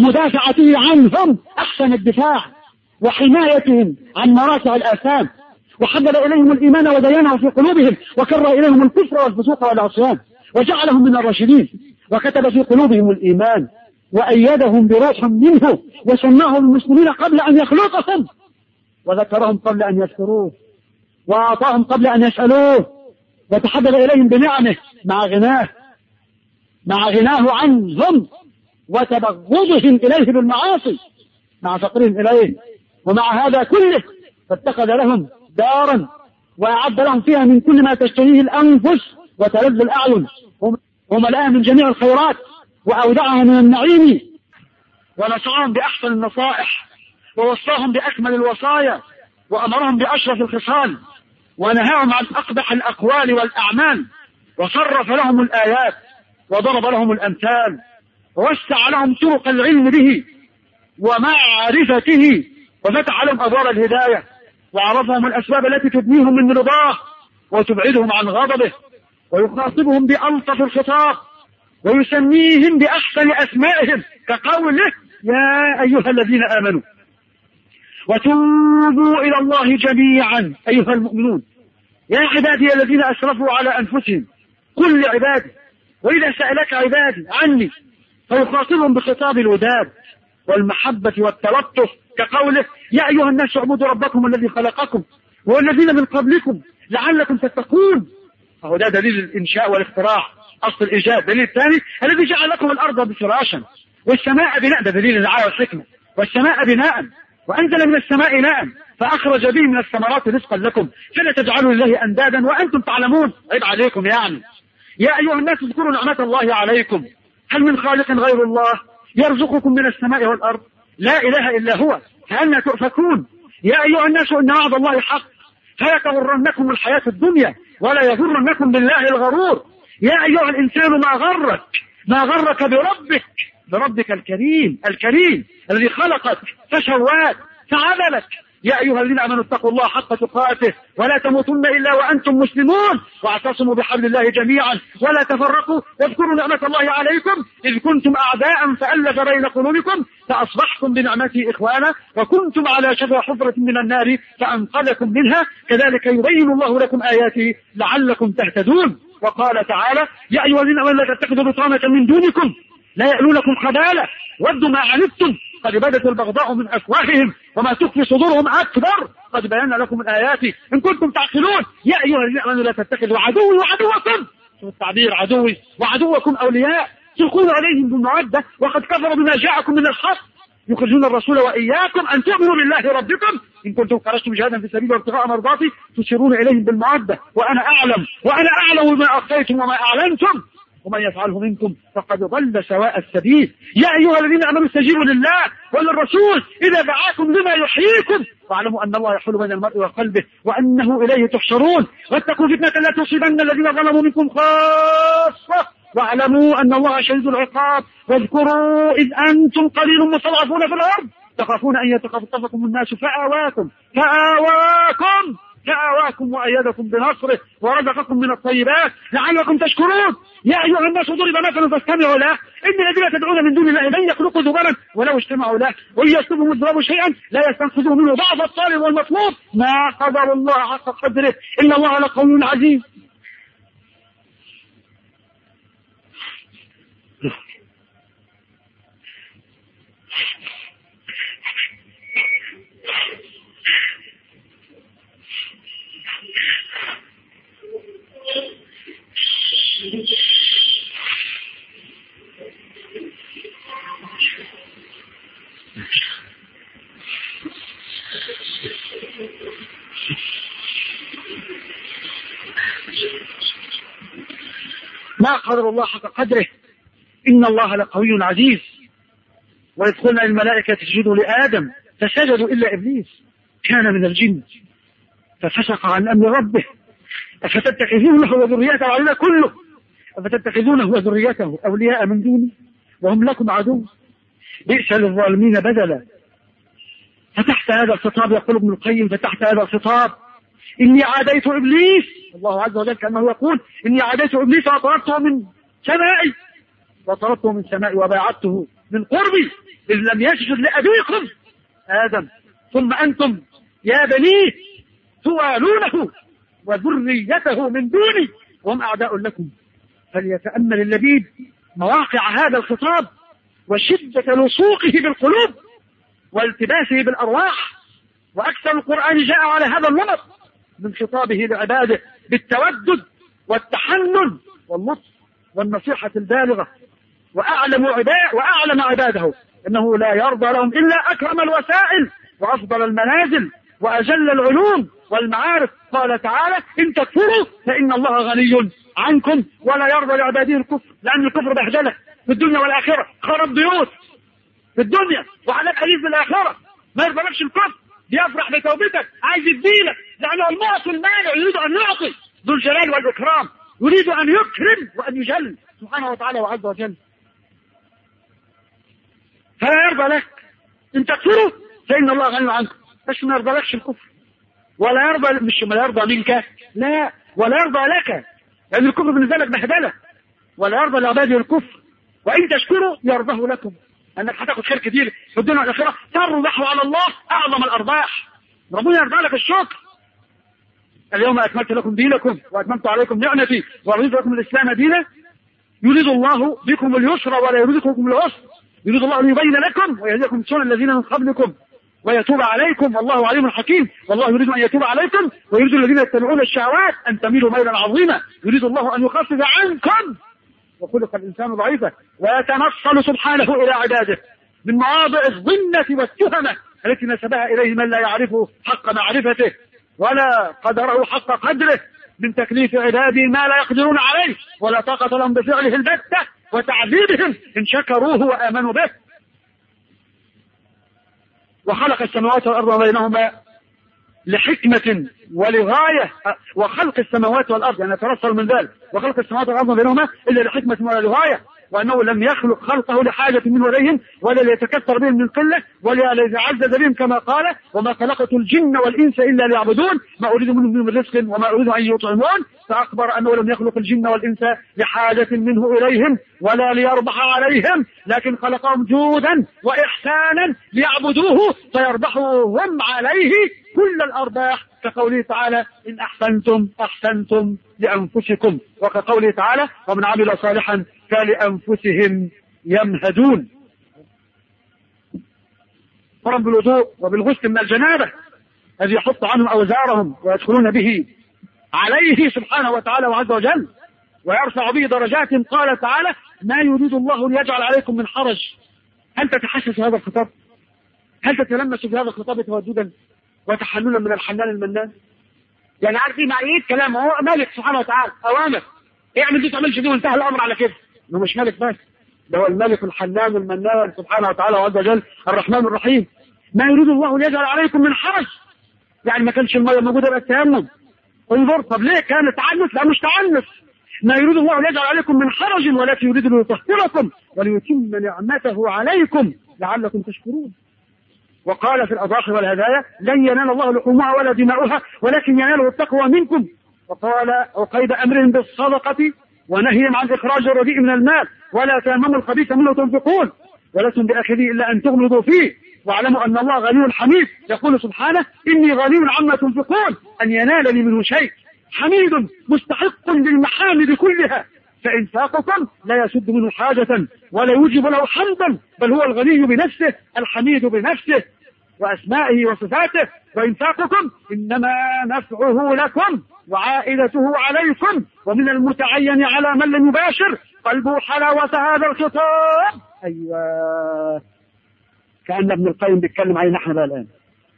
Speaker 2: ومدافعته عنهم أحسن الدفاع وحمايتهم عن مراتع الآثام وحبب إليهم الإيمان وديانه في قلوبهم وكره إليهم الكفر والفسوق والعصيان وجعلهم من الراشدين وكتب في قلوبهم الإيمان وأيدهم بروح منه وسماهم المسلمين قبل أن يخلقهم وذكرهم قبل أن يذكروه وأعطاهم قبل أن يسألوه وتحبب إليهم بنعمه مع غناه مع غناه عنهم وتبغضهم إليه بالمعاصي مع فقرهم إليه ومع هذا كله فاتخذ لهم دارا وأعد لهم فيها من كل ما تشتهيه الأنفس وتلذ الأعين وملأها من جميع الخيرات وأودعها من النعيم ونصعهم بأحسن النصائح ووصاهم بأكمل الوصايا وأمرهم بأشرف الخصال ونهاهم عن أقبح الأقوال والأعمال وصرف لهم الآيات وضرب لهم الأمثال ووسع لهم طرق العلم به ومعرفته وفتح لهم أبواب الهداية وعرفهم الأسباب التي تبنيهم من رضاه وتبعدهم عن غضبه ويخاطبهم بألطف الخطاب ويسميهم بأحسن أسمائهم كقوله يا أيها الذين آمنوا وتوبوا إلى الله جميعا أيها المؤمنون يا عبادي الذين أسرفوا على أنفسهم كل عبادي وإذا سألك عبادي عني فيخاطبهم بخطاب الوداد والمحبة والتلطف كقوله يا أيها الناس اعبدوا ربكم الذي خلقكم والذين من قبلكم لعلكم تتقون فهو ده دليل الإنشاء والاختراع أصل الإيجاد دليل الثاني الذي جعل لكم الأرض بفراشا والسماء بناء ده دليل الرعاية والحكمة والسماء بناء وأنزل من السماء ماء فأخرج به من الثمرات رزقا لكم فلا تجعلوا لله أندادا وأنتم تعلمون عيب عليكم يعني يا أيها الناس اذكروا نعمة الله عليكم هل من خالق غير الله يرزقكم من السماء والأرض لا إله إلا هو فأنا تؤفكون يا أيها الناس إن وعد الله حق فلا تغرنكم الحياة الدنيا ولا يغرنكم بالله الغرور يا أيها الإنسان ما غرك ما غرك بربك بربك الكريم الكريم الذي خلقك فشواك فعدلك يا أيها الذين آمنوا اتقوا الله حق تقاته ولا تموتن إلا وأنتم مسلمون واعتصموا بحبل الله جميعا ولا تفرقوا واذكروا نعمة الله عليكم إذ كنتم أعداء فألف بين قلوبكم فأصبحتم بنعمته إخوانا وكنتم على شفا حفرة من النار فأنقذكم منها كذلك يبين الله لكم آياته لعلكم تهتدون وقال تعالى يا أيها الذين آمنوا لا تتخذوا بطانة من دونكم لا يألونكم خبالة ودوا ما عنتم قد بدت البغضاء من أفواههم وما تخفي صدورهم أكبر قد بينا لكم الآيات إن كنتم تعقلون يا أيها الذين آمنوا لا تتخذوا عدوي وعدوكم شوف التعبير عدوي وعدوكم أولياء تلقون عليهم بالمودة وقد كفروا بما جاءكم من الحق يخرجون الرسول وإياكم أن تؤمنوا بالله ربكم إن كنتم خرجتم جهادا في سبيل وابتغاء مرضاتي تشيرون إليهم بالمودة وأنا أعلم وأنا أعلم ما أخفيتم وما أعلنتم ومن يفعله منكم فقد ضل سواء السبيل يا أيها الذين آمنوا استجيبوا لله وللرسول إذا دعاكم لما يحييكم واعلموا أن الله يحول بين المرء وقلبه وأنه إليه تحشرون واتقوا فتنة لا تصيبن الذين ظلموا منكم خاصة واعلموا أن الله شديد العقاب واذكروا إذ أنتم قليل مستضعفون في الأرض تخافون أن يتخطفكم الناس فآواكم فآواكم فآواكم وأيدكم بنصره ورزقكم من الطيبات لعلكم تشكرون يا أيها الناس ضرب مثلا فاستمعوا له إن الذين تدعون من دون الله لن يخلقوا ذبابا ولو اجتمعوا له وإن يسلبهم الذباب شيئا لا يستنقذوه منه ضعف الطالب والمطلوب ما قدر الله حق قدره إن الله لقوي عزيز ما قدر الله حق قدره إن الله لقوي عزيز وإذ قلنا للملائكة اسجدوا لآدم فسجدوا إلا إبليس كان من الجن ففسق عن أمر ربه أفتتخذونه وذريته علينا كله أفتتخذونه وذريته أولياء من دوني وهم لكم عدو بئس للظالمين بدلا فتحت هذا الخطاب يقول ابن القيم فتحت هذا الخطاب إني عاديت إبليس الله عز وجل كأنه يقول إني عاديت إبليس وطردته من سمائي وطردته من سمائي وباعدته من قربي إذ لم يسجد لأبيكم آدم ثم أنتم يا بنيه توالونه وذريته من دوني وهم أعداء لكم فليتأمل اللبيب مواقع هذا الخطاب وشدة لصوقه بالقلوب والتباسه بالأرواح وأكثر القرآن جاء على هذا النمط من خطابه لعباده بالتودد والتحنن واللطف والنصيحة البالغة وأعلم عباد وأعلم عباده أنه لا يرضى لهم إلا أكرم الوسائل وأفضل المنازل وأجل العلوم والمعارف قال تعالى إن تكفروا فإن الله غني عنكم ولا يرضى لعباده الكفر لأن الكفر بهدلة في الدنيا والآخرة خرب بيوت في الدنيا وعذاب أليم في الآخرة ما يرضلكش الكفر بيفرح بتوبتك عايز يديلك لأنه المعطي المانع يريد أن يعطي ذو الجلال والإكرام يريد أن يكرم وأن يجل سبحانه وتعالى وعز وجل فلا يرضى لك إن تكفروا فإن الله غني عنكم بس ما يرضى الكفر ولا يرضى مش ما يرضى منك لا ولا يرضى لك لأن الكفر بالنسبة لك بهدلة ولا يرضى لعباده الكفر وإن تشكروا يرضه لكم أنك هتاخد خير كتير في الدنيا والآخرة تربح على الله أعظم الأرباح ربنا يرضى لك الشكر اليوم أكملت لكم دينكم وأتممت عليكم نعمتي ورضيت لكم الإسلام دينا يريد الله بكم اليسر ولا يريد بكم العسر يريد الله أن يبين لكم ويهديكم سنن الذين من قبلكم ويتوب عليكم والله عليم حكيم والله يريد أن يتوب عليكم ويريد الذين يتبعون الشهوات أن تميلوا ميلا عظيما يريد الله أن يخفف عنكم وخلق الإنسان ضعيفا ويتنصل سبحانه إلى عباده من مواضع الظنة والتهمة التي نسبها إليه من لا يعرفه حق معرفته ولا قدره حق قدره من تكليف عباده ما لا يقدرون عليه ولا طاقة لهم بفعله البتة وتعذيبهم إن شكروه وآمنوا به وخلق السماوات والأرض وبينهما لحكمة ولغاية وخلق السماوات والأرض يعني يترسل من ذلك وخلق السماوات والأرض بينهما إلا لحكمة ولغاية وأنه لم يخلق خلقه لحاجة من إليهم ولا ليتكثر بهم من قلة ولا ليتعزز بهم كما قال وما خلقت الجن والإنس إلا ليعبدون ما أريد منهم من رزق وما أريد أن يطعمون فأخبر أنه لم يخلق الجن والإنس لحاجة منه إليهم ولا ليربح عليهم لكن خلقهم جودا وإحسانا ليعبدوه فيربحوا هم عليه كل الأرباح كقوله تعالى إن أحسنتم أحسنتم لأنفسكم وكقوله تعالى ومن عمل صالحا فلأنفسهم يمهدون فرم بالوضوء وبالغسل من الجنابة الذي يحط عنهم أوزارهم ويدخلون به عليه سبحانه وتعالى وعز وجل ويرفع به درجات قال تعالى ما يريد الله ان يجعل عليكم من حرج هل تتحسس هذا الخطاب هل تتلمس بهذا الخطاب توددا وتحننا من الحنان المنان يعني عارفين مع ايه كلام هو مالك سبحانه وتعالى اوامر اعمل دي تعملش دي وانتهى الامر على كده انه مش مالك بس ده هو الملك الحنان المنان سبحانه وتعالى وعز وجل الرحمن الرحيم ما يريد الله ان يجعل عليكم من حرج يعني ما كانش الميه موجوده يبقى التيمم انظر طب ليه كان تعنف لا مش تعنف ما يريد الله ان يجعل عليكم من حرج ولكن يريد ان يطهركم وليتم نعمته عليكم لعلكم تشكرون وقال في الأضاحي والهدايا لن ينال الله لحومها ولا دماؤها ولكن يناله التقوى منكم وقال وقيد أمرهم بالصدقة ونهيهم عن إخراج الرديء من المال ولا تيمموا الخبيث منه تنفقون ولستم بآخره إلا أن تغمضوا فيه واعلموا أن الله غني حميد يقول سبحانه إني غني عما تنفقون أن ينال لي منه شيء حميد مستحق للمحامد كلها فإنفاقكم لا يسد منه حاجة ولا يوجب له حمدا بل هو الغني بنفسه الحميد بنفسه وأسمائه وصفاته وإنفاقكم إنما نفعه لكم وعائدته عليكم ومن المتعين على من لم يباشر قلبه حلاوة هذا الخطاب أيوة كأن ابن القيم بيتكلم علينا احنا بقى الآن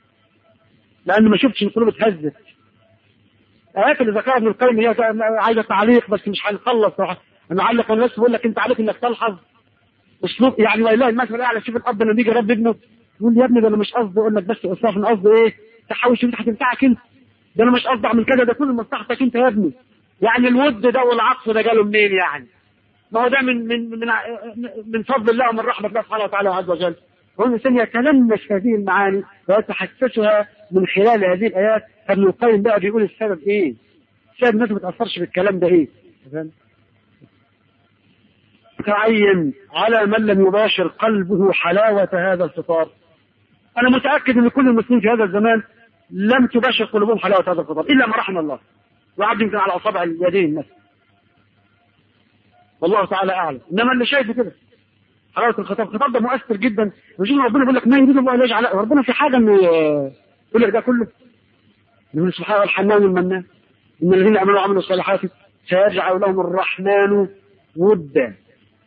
Speaker 2: لأن ما شفتش القلوب اتهزت آيات اللي ذكرها ابن القيم هي عايزة تعليق بس مش هنخلص نعلق الناس بيقول لك أنت عليك إنك تلحظ أسلوب يعني والله المثل الأعلى شوف الأب لما يجي يربي ابنه يقول يا ابني ده أنا مش قصدي أقول لك بس إسراف أنا قصدي إيه تحاول انت هتنفعك أنت ده أنا مش قصدي أعمل كذا ده كل مصلحتك أنت يا ابني يعني الود ده والعطف ده جاله منين يعني ما هو ده من من من من فضل الله ومن رحمة الله سبحانه وتعالى عز وجل هو الإنسان يتلمس هذه المعاني ويتحسسها من خلال هذه الآيات ابن القيم بقى بيقول السبب إيه؟ السبب الناس ما تأثرش بالكلام ده إيه؟ تعين على من لم يباشر قلبه حلاوة هذا الفطار أنا متأكد أن كل المسلمين في هذا الزمان لم تباشر قلوبهم حلاوة هذا الخطاب إلا ما رحم الله وعد يمكن على أصابع اليدين مثلا والله تعالى أعلم إنما اللي شايفه كده حلاوة الخطاب الخطاب ده مؤثر جدا ويجي ربنا يقول لك ما يريد الله أن يجعل ربنا في حاجة إنه يقول لك ده كله يقول سبحانه الحنان المنان إن الذين آمنوا وعملوا الصالحات سيجعل لهم الرحمن ودا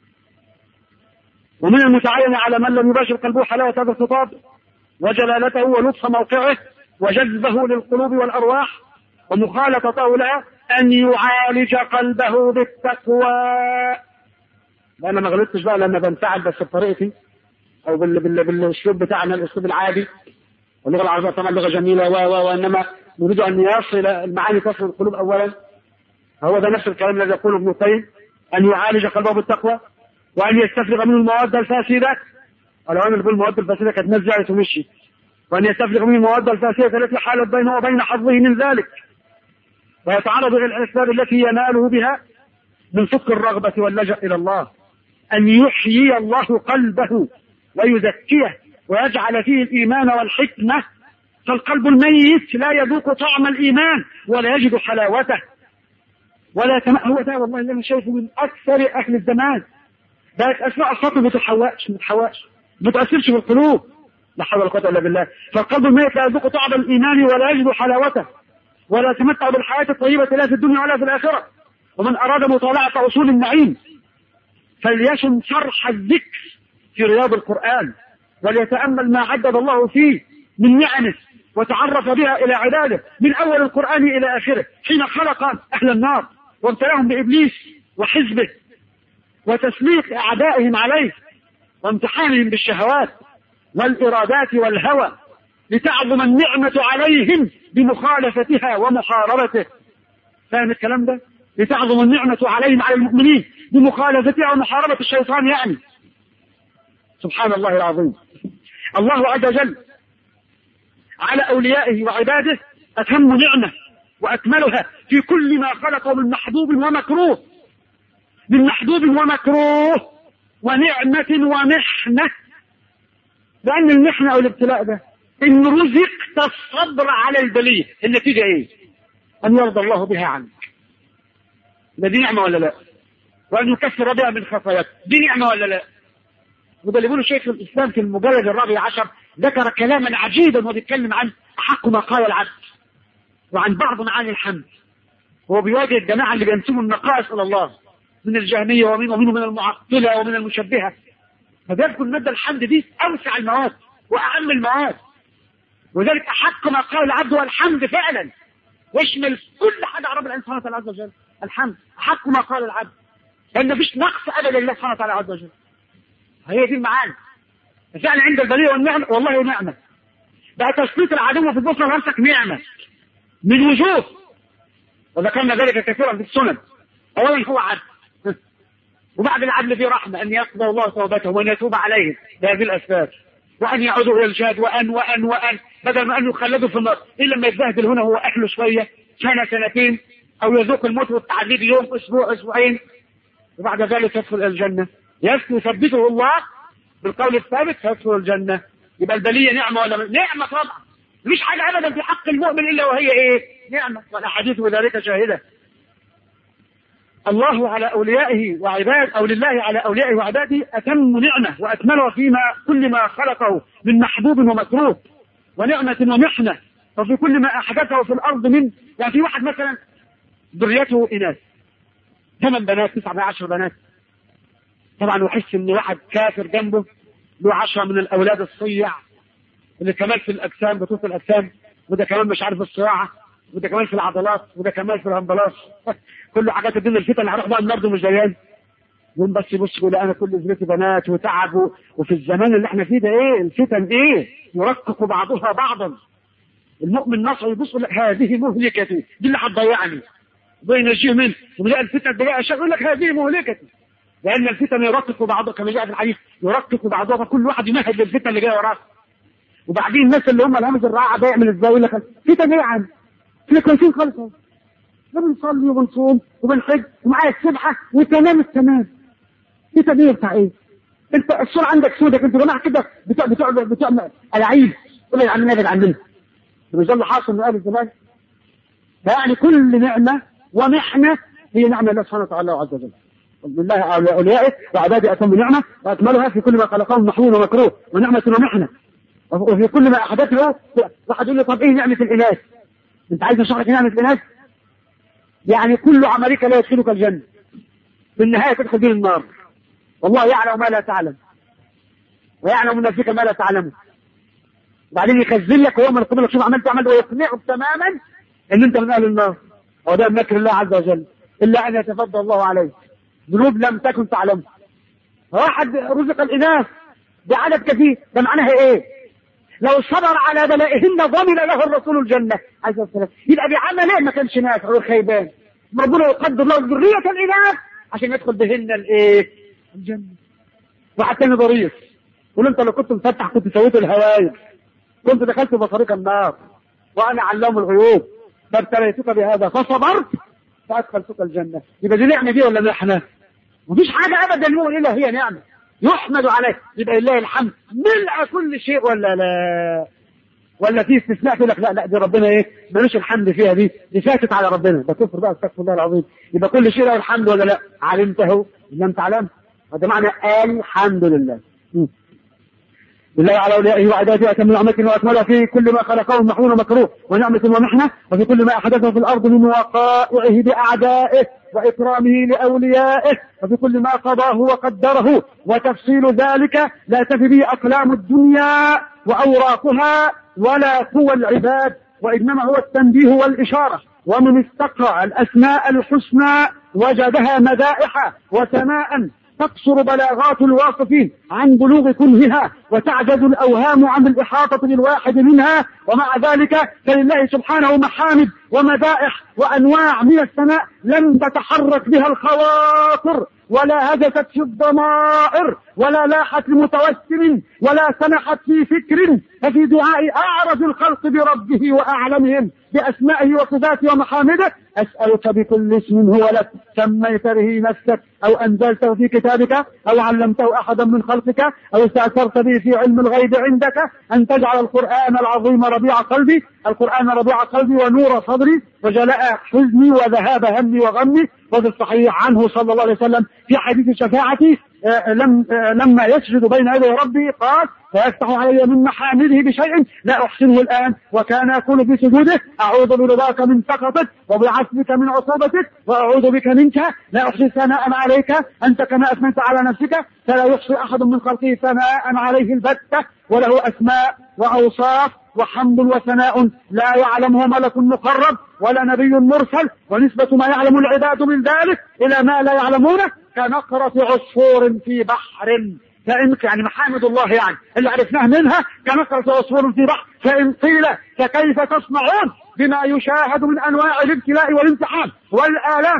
Speaker 2: ومن المتعين على من لم يباشر قلبه حلاوة هذا الخطاب وجلالته ولطف موقعه وجذبه للقلوب والأرواح ومخالطته لها أن يعالج قلبه بالتقوى أنا ما غلطتش بقى لما بنفعل بس بطريقتي أو بال... بال... بالأسلوب بتاعنا الأسلوب العادي واللغة العربية طبعا لغة جميلة و و وإنما نريد أن يصل المعاني تصل القلوب أولا هو ده نفس الكلام الذي يقوله ابن القيم أن يعالج قلبه بالتقوى وأن يستفرغ منه المواد الفاسدة ولو أن نقول المواد الفاسدة كانت نزعت ومشي وأن يستفرغ منه المواد الفاسدة التي حالت بينه وبين حظه من ذلك ويتعرض إلى الأسباب التي يناله بها من صدق الرغبة واللجأ إلى الله أن يحيي الله قلبه ويزكيه ويجعل فيه الإيمان والحكمة فالقلب الميت لا يذوق طعم الإيمان ولا يجد حلاوته ولا يتم... هو ده والله اللي أنا شايفه من أكثر أهل الزمان بقت أسماء الخطب ما تتحوقش ما تتحوقش ما تأثرش في القلوب لا حول ولا قوة إلا بالله فالقلب الميت لا يذوق طعم الإيمان ولا يجد حلاوته ولا يتمتع بالحياة الطيبة لا في الدنيا ولا في الآخرة ومن أراد مطالعة أصول النعيم فليشم شرح الذكر في رياض القرآن وليتأمل ما عدد الله فيه من نعمه وتعرف بها إلى عباده من أول القرآن إلى آخره حين خلق أهل النار وابتلاهم بإبليس وحزبه وتسليط أعدائهم عليه وامتحانهم بالشهوات والإرادات والهوى لتعظم النعمة عليهم بمخالفتها ومحاربته فاهم الكلام ده؟ لتعظم النعمة عليهم على المؤمنين بمخالفتها ومحاربة الشيطان يعني سبحان الله العظيم الله عز وجل على أوليائه وعباده أتم نعمة وأكملها في كل ما خلقه من محبوب ومكروه من محبوب ومكروه ونعمة ومحنة لأن المحنة أو الابتلاء ده إن رزقت الصبر على البلية النتيجة إيه؟ أن يرضى الله بها عنك ده دي نعمة ولا لا؟ وأن يكفر بها من خطاياك دي نعمة ولا لا؟ وده اللي بيقوله شيخ الإسلام في المجلد الرابع عشر ذكر كلاما عجيبا وهو بيتكلم عن أحق ما قال العبد وعن بعض معاني الحمد هو بيواجه الجماعة اللي بينسبوا النقائص إلى الله من الجهمية ومن ومنه من المعطلة ومن المشبهة فبيذكر مادة الحمد دي أوسع المواد وأهم المواد وذلك أحق ما قال العبد هو الحمد فعلا يشمل كل حاجة على رب العالمين سبحانه وتعالى عز وجل الحمد أحق ما قال العبد لأن مفيش نقص أبدا لله سبحانه وتعالى عز وجل هي دي المعاني فعلا عند البلية والنعمة والله نعمة بقى تسليط العدو في البصرة نفسك نعمة من وجوه وذكرنا ذلك كثيرا في السنن أولا هو عدل وبعد العدل في رحمة أن يقضى الله توبتهم وأن يتوب عليهم بهذه الأسباب وأن يعودوا إلى الجهاد وأن وأن وأن بدل ما أن يخلدوا في النار إلا لما يتبهدل هنا هو أهله شوية سنة سنتين أو يذوق الموت والتعذيب يوم أسبوع أسبوعين وبعد ذلك يدخل إلى الجنة يثبته الله بالقول الثابت فيدخل الجنة يبقى البلية نعمة ولا نعمة طبعا مش حاجة أبدا في حق المؤمن إلا وهي إيه نعمة والأحاديث بذلك شاهدة الله على أوليائه وعباد أو لله على أوليائه وعباده أتم نعمة وأكملها فيما كل ما خلقه من محبوب ومكروه ونعمة ومحنة وفي كل ما أحدثه في الأرض من يعني في واحد مثلا ذريته إناث ثمان بنات تسعة عشر بنات طبعا وحس ان واحد كافر جنبه له عشرة من الاولاد الصيع اللي كمان في الاجسام بطوط الاجسام وده كمان مش عارف الصياعه وده كمان في العضلات وده كمان في الهمبلاس كله حاجات الدنيا الفتن اللي هروح بقى النهارده مش جايان يقوم بس يبص يقول انا كل زميلتي بنات وتعب وفي الزمان اللي احنا فيه ده ايه الفتن ايه يرقق بعضها بعضا المؤمن نصر يبص يقول لك هذه مهلكتي دي اللي هتضيعني وينجيه منه ويلاقي الفتن بقى يقول لك هذه مهلكتي لأن الفتن يرقق بعضها كما جاء في الحديث يرقق بعضها كل واحد يمهد للفتن اللي جايه وراه وبعدين الناس اللي هم الهمز الرعاعة ده يعمل ازاي يقول لك فتن ايه يا عم؟ احنا كويسين خالص اهو بنصلي وبنصوم وبنحج ومعايا السبحة وتمام التمام فتن ايه بتاع ايه؟ انت الصورة عندك سودك انت جماعة كده بتوع بتوع بتوع الاعيب قول يا عم نابعد عننا مش ده اللي حاصل من اهل الزمان فيعني كل نعمه ومحنه هي نعمه الله سبحانه وتعالى عز وجل لله اوليائه وعباده اتم نعمه واكملها في كل ما خلقه محمود ومكروه ونعمه ومحنه وفي كل ما احدثه واحد يقول لي طب ايه نعمه الاناث؟ انت عايز اشرح لك نعمه الاناث؟ يعني كل عملك لا يدخلك الجنه في النهايه تدخل به النار والله يعلم ما لا تعلم ويعلم من فيك ما لا تعلمه بعدين يخزن لك ويوم القيامه لك شوف عملت عملت ويقنعك تماما ان انت من اهل النار هو ده مكر الله عز وجل الا ان يتفضل الله عليه ذنوب لم تكن تعلمها واحد رزق الاناث بعدد كثير ده معناها ايه؟ لو صبر على بلائهن ضمن له الرسول الجنه عليه الصلاه يبقى بعمله ما كانش نافع وخيبان ربنا يقدر له ذريه الاناث عشان يدخل بهن الايه؟ الجنه واحد تاني ضريف قول انت لو كنت مفتح كنت سويت الهوايج كنت دخلت بطريق النار وانا علام الغيوب فابتليتك بهذا فصبرت فادخلتك الجنه يبقى دي نعمه دي ولا محنه؟ مفيش حاجه ابدا يقول الا هي نعمه يحمد عليه يبقى لله الحمد ملء كل شيء ولا لا ولا في استثناء تقول لك لا لا دي ربنا ايه ملوش الحمد فيها دي دي فاتت على ربنا ده كفر بقى استغفر الله العظيم يبقى كل شيء له الحمد ولا لا علمته لم تعلم هذا معنى الحمد لله م. لله على اوليائه وعباده اتم نعمه واكملها في كل ما خلقه محمول ومكروه ونعمه ومحنه وفي كل ما احدثه في الارض من وقائعه باعدائه واكرامه لاوليائه وفي كل ما قضاه وقدره وتفصيل ذلك لا تفي به اقلام الدنيا واوراقها ولا قوى العباد وانما هو التنبيه والاشاره ومن استقرا الاسماء الحسنى وجدها مدائح وثناء تقصر بلاغات الواصفين عن بلوغ كنهها وتعجز الأوهام عن الإحاطة بالواحد منها ومع ذلك فلله سبحانه محامد ومدائح وأنواع من السماء لم تتحرك بها الخواطر ولا هجست في الضمائر ولا لاحت لمتوسم ولا سنحت في فكر ففي دعاء أعرف الخلق بربه وأعلمهم بأسمائه وصفاته ومحامده أسألك بكل اسم هو لك سميت به نفسك أو أنزلته في كتابك أو علمته أحدا من خلقك أو استأثرت به في علم الغيب عندك أن تجعل القرآن العظيم ربيع قلبي القرآن ربيع قلبي ونور صدري وجلاء حزني وذهاب همي وغمي وفي الصحيح عنه صلى الله عليه وسلم في حديث الشفاعة لم لما يسجد بين يدي ربي قال فيفتح علي من محامده بشيء لا احسنه الان وكان يقول في سجوده اعوذ برضاك من سخطك وبعفوك من عقوبتك واعوذ بك منك لا احصي ثناء عليك انت كما اثنيت على نفسك فلا يحصي احد من خلقه ثناء عليه البتة وله اسماء واوصاف وحمد وثناء لا يعلمه ملك مقرب ولا نبي مرسل ونسبة ما يعلم العباد من ذلك إلى ما لا يعلمونه كنقرة عصفور في بحر فإن يعني محامد الله يعني اللي عرفناه منها كنقرة عصفور في بحر فإن قيل فكيف تصنعون بما يشاهد من أنواع الابتلاء والامتحان والآلام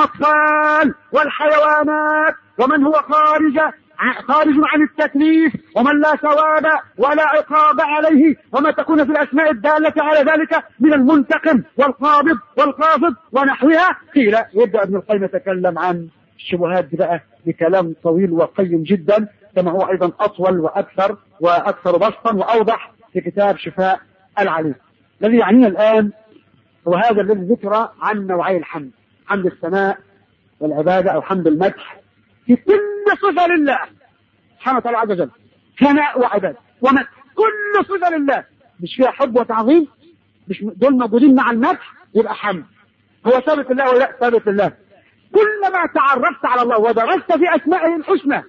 Speaker 2: للأطفال والحيوانات ومن هو خارج خارج عن التكليف ومن لا ثواب ولا عقاب عليه وما تكون في الاسماء الداله على ذلك من المنتقم والقابض والقابض ونحوها قيل يبدا ابن القيم يتكلم عن الشبهات دي بقى بكلام طويل وقيم جدا كما هو ايضا اطول واكثر واكثر بسطا واوضح في كتاب شفاء العليم الذي يعنينا الان هو هذا الذي ذكر عن نوعي الحمد حمد الثناء والعباده او حمد المدح في كل صفة لله سبحانه وتعالى عز وجل ثناء وعبادة ومدح كل صفة لله مش فيها حب وتعظيم مش دول موجودين مع المدح يبقى حمد هو ثابت الله ولا ثابت الله كلما تعرفت على الله ودرست في أسمائه الحسنى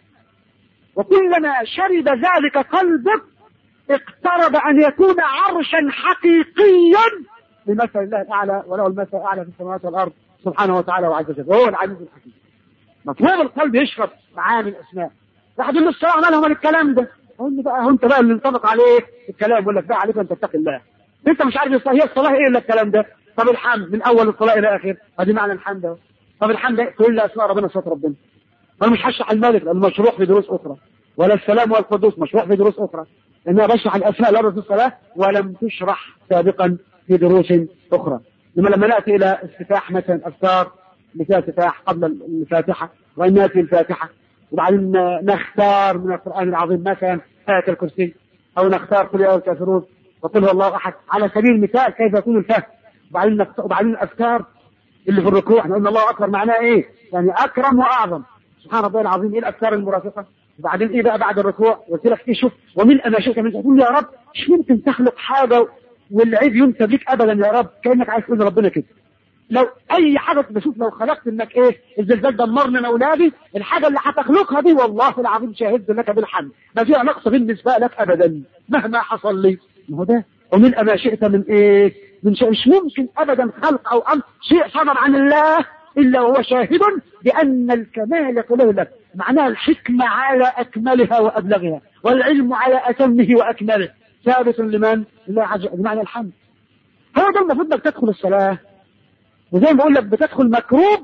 Speaker 2: وكلما شرب ذلك قلبك اقترب أن يكون عرشا حقيقيا لمثل الله الأعلى وله المثل الأعلى في السماوات والأرض سبحانه وتعالى وعز وجل وهو العزيز الحكيم مطلوب القلب يشرب معاني الاسماء واحد يقول له الصلاه مالهم من الكلام ده قول له بقى هو انت بقى اللي ينطبق عليه الكلام يقول لك بقى عليك ان تتقي الله انت مش عارف الصلاه هي الصلاه ايه الا الكلام ده طب الحمد من اول الصلاه الى اخر ادي معنى الحمد اهو طب الحمد كل اسماء ربنا صوت ربنا انا مش هشرح الملك لانه مشروح في دروس اخرى ولا السلام والقدوس مشروح في دروس اخرى انها بشرح الاسماء الاربعه في الصلاه ولم تشرح سابقا في دروس اخرى لما لما ناتي الى استفتاح مثلا اذكار مثال استفتاح قبل الفاتحه وان ناتي الفاتحه وبعدين نختار من القران العظيم مثلا ايه الكرسي او نختار قل يا الكافرون وقل هو الله احد على سبيل المثال كيف يكون الفهم وبعدين وبعدين الاذكار اللي في الركوع احنا قلنا الله اكبر معناه ايه؟ يعني اكرم واعظم سبحان ربي العظيم ايه الاذكار المرافقه؟ وبعدين ايه بقى بعد الركوع؟ قلت لك ايه شوف ومن ما شئت من تقول يا رب مش ممكن تخلق حاجه والعيب ينسب لك ابدا يا رب كانك عايز تقول لربنا كده لو اي حاجه بشوف لو خلقت انك ايه الزلزال دمرني انا اولادي الحاجه اللي هتخلقها دي والله العظيم شاهدت لك بالحمد ما فيها نقص بالنسبه لك ابدا مهما حصل لي ما هو ده ومن ما شئت من ايه من شيء مش ممكن ابدا خلق او امر شيء صدر عن الله الا وهو شاهد بان الكمال كله لك معناها الحكمه على اكملها وابلغها والعلم على اتمه واكمله ثابت لمن؟ لله عز وجل بمعنى الحمد هو ده المفروض انك تدخل الصلاه وزي ما بقول لك بتدخل مكروب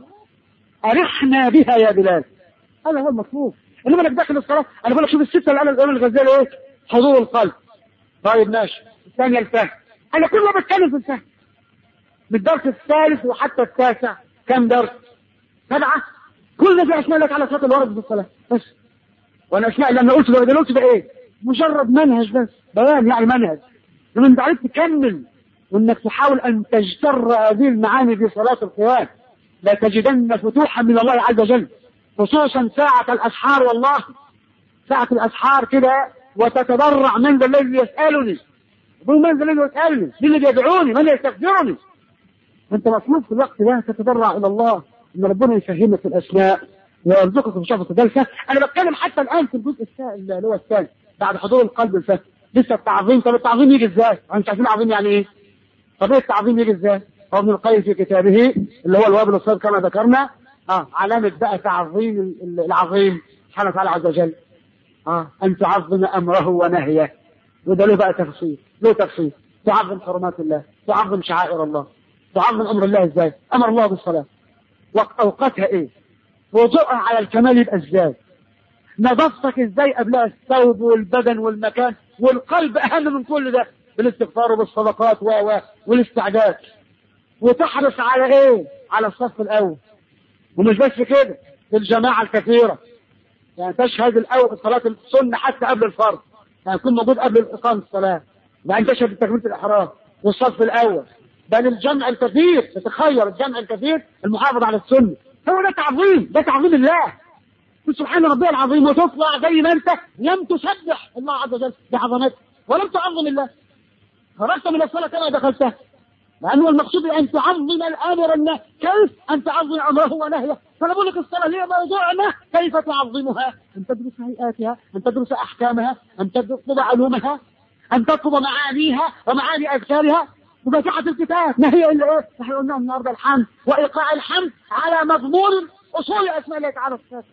Speaker 2: أرحنا بها يا بلال هذا هو المطلوب انما انك داخل الصلاه انا بقول لك شوف السته اللي قال الامام الغزالي ايه حضور القلب طيب ماشي الثانيه الفهم انا كل ما بتكلم في الفهم من الدرس الثالث وحتى التاسع كم درس سبعه كل ده في اسماء الله تعالى صلاه الورد في الصلاه بس وانا اسماء اللي انا قلت ده اللي قلت ده ايه مجرد منهج بس بيان يعني منهج لما انت عرفت تكمل وانك تحاول ان تجتر هذه المعاني في صلاة القيام لا تجدن فتوحا من الله عز وجل خصوصا ساعة الاسحار والله ساعة الاسحار كده وتتضرع من ذا الذي يسألني يقول من ذا الذي يسألني مين اللي يدعوني من اللي يستغفرني انت مطلوب في الوقت ده تتضرع الى الله ان ربنا يفهمك في الاسماء ويرزقك بشرف الجلسة انا بتكلم حتى الان في الجزء اللي هو الثاني بعد حضور القلب الفهم لسه التعظيم طب التعظيم يجي ازاي؟ انت عارفين العظيم يعني ايه؟ طبيعة التعظيم يجي ازاي؟ هو ابن القيم في كتابه اللي هو الوابل الصيد كما ذكرنا اه علامة بقى تعظيم العظيم سبحانه وتعالى عز وجل اه ان تعظم امره ونهيه وده له بقى تفصيل له تفصيل تعظم حرمات الله تعظم شعائر الله تعظم امر الله ازاي؟ امر الله بالصلاه وقت اوقاتها ايه؟ وضوءها على الكمال يبقى ازاي؟ نظافتك ازاي قبلها الثوب والبدن والمكان والقلب اهم من كل ده بالاستغفار وبالصدقات و و والاستعداد وتحرص على ايه؟ على الصف الاول ومش بس كده في الجماعه الكثيره يعني تشهد الاول صلاه السنه حتى قبل الفرض يعني يكون موجود قبل اقامه الصلاه وبعدين تشهد تكبيره الاحرام والصف الاول بل الجمع الكثير تتخير الجمع الكثير المحافظه على السنه هو ده تعظيم ده تعظيم الله سبحان ربي العظيم وتطلع زي ما انت لم تسبح الله عز وجل بعظمته ولم تعظم الله خرجت من الصلاة كما دخلتها لأنه المقصود أن تعظم الآمر النهي كيف أن تعظم أمره ونهيه فأنا بقول لك الصلاة هي موضوعنا كيف تعظمها أن تدرس هيئاتها أن تدرس أحكامها أن تطلب علومها أن تطلب معانيها ومعاني أذكارها وفاتحة الكتاب ما هي إلا إيه؟ نحن قلنا النهارده الحمد وإيقاع الحمد على مضمون أصول أسماء الله تعالى الصفات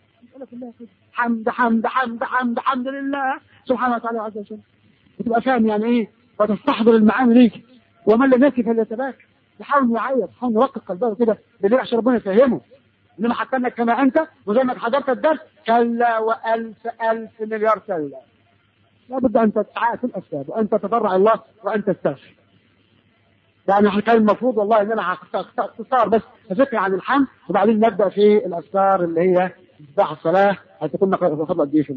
Speaker 2: حمد حمد حمد حمد حمد لله سبحانه وتعالى عز وجل وتبقى فاهم يعني ايه وتستحضر المعاني ليك ومن لم يكن فليتباكى يحاول يعيط يحاول يوقف قلبه كده بالليل عشان ربنا يفهمه انما حتى انك كما انت وزي ما حضرت الدرس كلا والف الف مليار كلا لابد ان تسعى في الاسباب وان تتضرع الله وان تستغفر يعني كان المفروض والله ان انا اختصار بس فكره عن الحمد وبعدين نبدا في الاذكار اللي هي افتتاح الصلاه هتكون فضل قد ايه في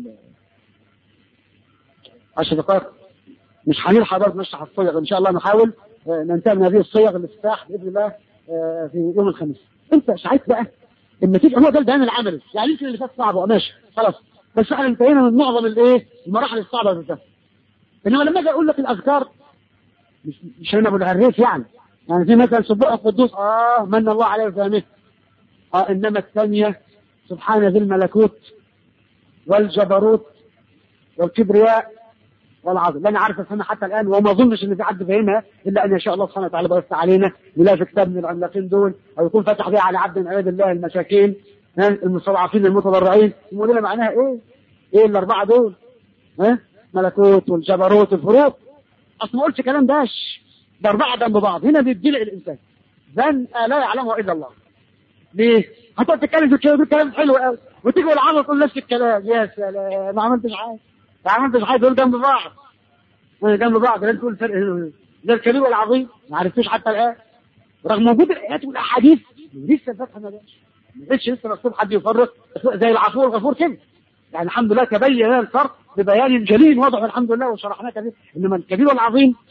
Speaker 2: 10 دقائق مش هنلحق برضه نشرح الصيغ ان شاء الله نحاول ننتهي من هذه الصيغ الافتتاح باذن الله في يوم الخميس انت ساعات بقى النتيجه هو ده البيان العملي يعني يمكن اللي فات صعب ماشي خلاص بس احنا انتهينا من معظم الايه المراحل الصعبه اللي فاتت انما لما اجي اقول لك الاذكار مش مش انا ابو العريف يعني يعني في مثلا سبوح القدوس اه من الله عليه وفهمه اه انما الثانيه سبحان ذي الملكوت والجبروت والكبرياء والعظيم لا انا عارف افهمها حتى الان وما اظنش ان في حد فاهمها الا ان يشاء الله سبحانه وتعالى بيوسع علينا يلاقي في كتاب من العملاقين دول او يكون فتح بها على عبد من عباد الله المساكين المستضعفين المتضرعين يقول لنا معناها ايه؟ ايه الاربعه دول؟ ها؟ ملكوت والجبروت والفروق اصل ما قلتش كلام داش ده اربعه جنب بعض هنا بيدلع الانسان ذن لا يعلمه الا الله ليه؟ هتقعد تتكلم في الكلام كلام حلو قوي وتيجي العظمه تقول نفس الكلام يا سلام ما عملتش حاجه ما عملتش حاجه دول جنب بعض جنب بعض لازم تقول الفرق ده الكبير والعظيم ما عرفتوش حتى الان رغم وجود الايات والاحاديث لسه الفتحه ما جاش ما لقيتش لسه مكتوب حد يفرق زي العفو الغفور كده يعني الحمد لله تبين لنا الفرق ببيان جليل واضح الحمد لله وشرحناه كثير انما الكبير والعظيم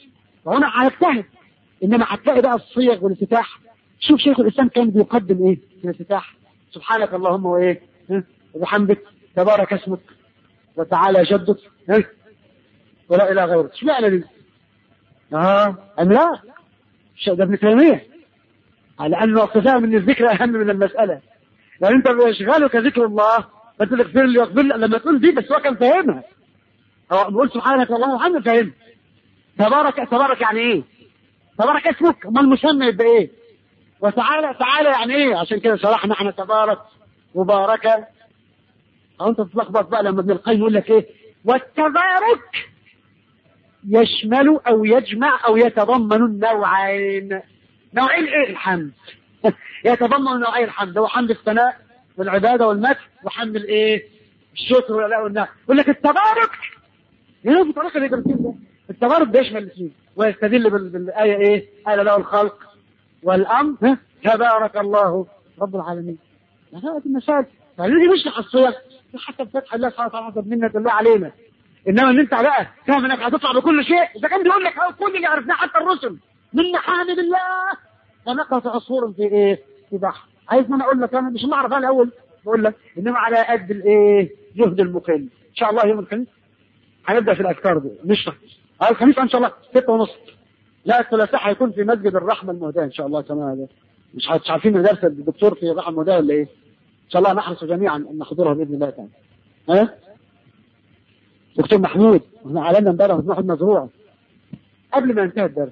Speaker 2: وهنا هيجتهد انما هتلاقي بقى الصيغ والافتتاح شوف شيخ الاسلام كان بيقدم ايه في الافتتاح سبحانك اللهم وايه ها؟ وبحمدك تبارك اسمك وتعالى جدك ها؟ ولا اله غيرك اشمعنى دي؟ اه ام لا؟ ده ابن تيميه لانه اقتسام من الذكر اهم من المساله يعني انت بيشغلك ذكر الله فانت اغفر لي واغفر لي لما تقول دي بس هو كان فاهمها هو بيقول سبحانك اللهم وبحمدك فاهم تبارك تبارك يعني ايه؟ تبارك اسمك ما المسمى يبقى ايه؟ وتعالى تعالى يعني ايه؟ عشان كده شرحنا احنا تبارك مباركه او انت تتلخبط بقى لما ابن القيم يقول لك ايه؟ والتبارك يشمل او يجمع او يتضمن النوعين نوعين ايه الحمد يتضمن نوعين الحمد هو حمد الثناء والعباده والمدح وحمد الايه الشكر والاداء والنعم يقول لك التبارك هنا بطريقه الادراسيه ده التبارك بيشمل الاثنين ويستدل بال- بالايه ايه قال له الخلق والامر ها؟ تبارك الله رب العالمين هذه المسائل فالذي بيشرح الصور حتى بفتح الله سبحانه وتعالى حسب منة الله علينا انما ان انت بقى فاهم انك هتطلع بكل شيء اذا كان بيقول لك أهو كل اللي عرفناه حتى الرسل من محامد الله فنقص عصفور في ايه؟ في بحر عايز انا اقول لك انا مش معرف انا اول بقول لك انما على قد الايه؟ جهد المقل ان شاء الله يوم الخميس هنبدا في الاذكار دي نشرح آه الخميس ان شاء الله ستة ونص لا الثلاثاء هيكون في مسجد الرحمه المهداه ان شاء الله كمان مش عارف- مش عارفين درس الدكتور في الرحمه المهداه ولا ايه؟ ان شاء الله نحرص جميعا ان نحضرها باذن الله تعالى ها؟ دكتور محمود احنا اعلنا امبارح دكتور محمود مزروع قبل ما ينتهي الدرس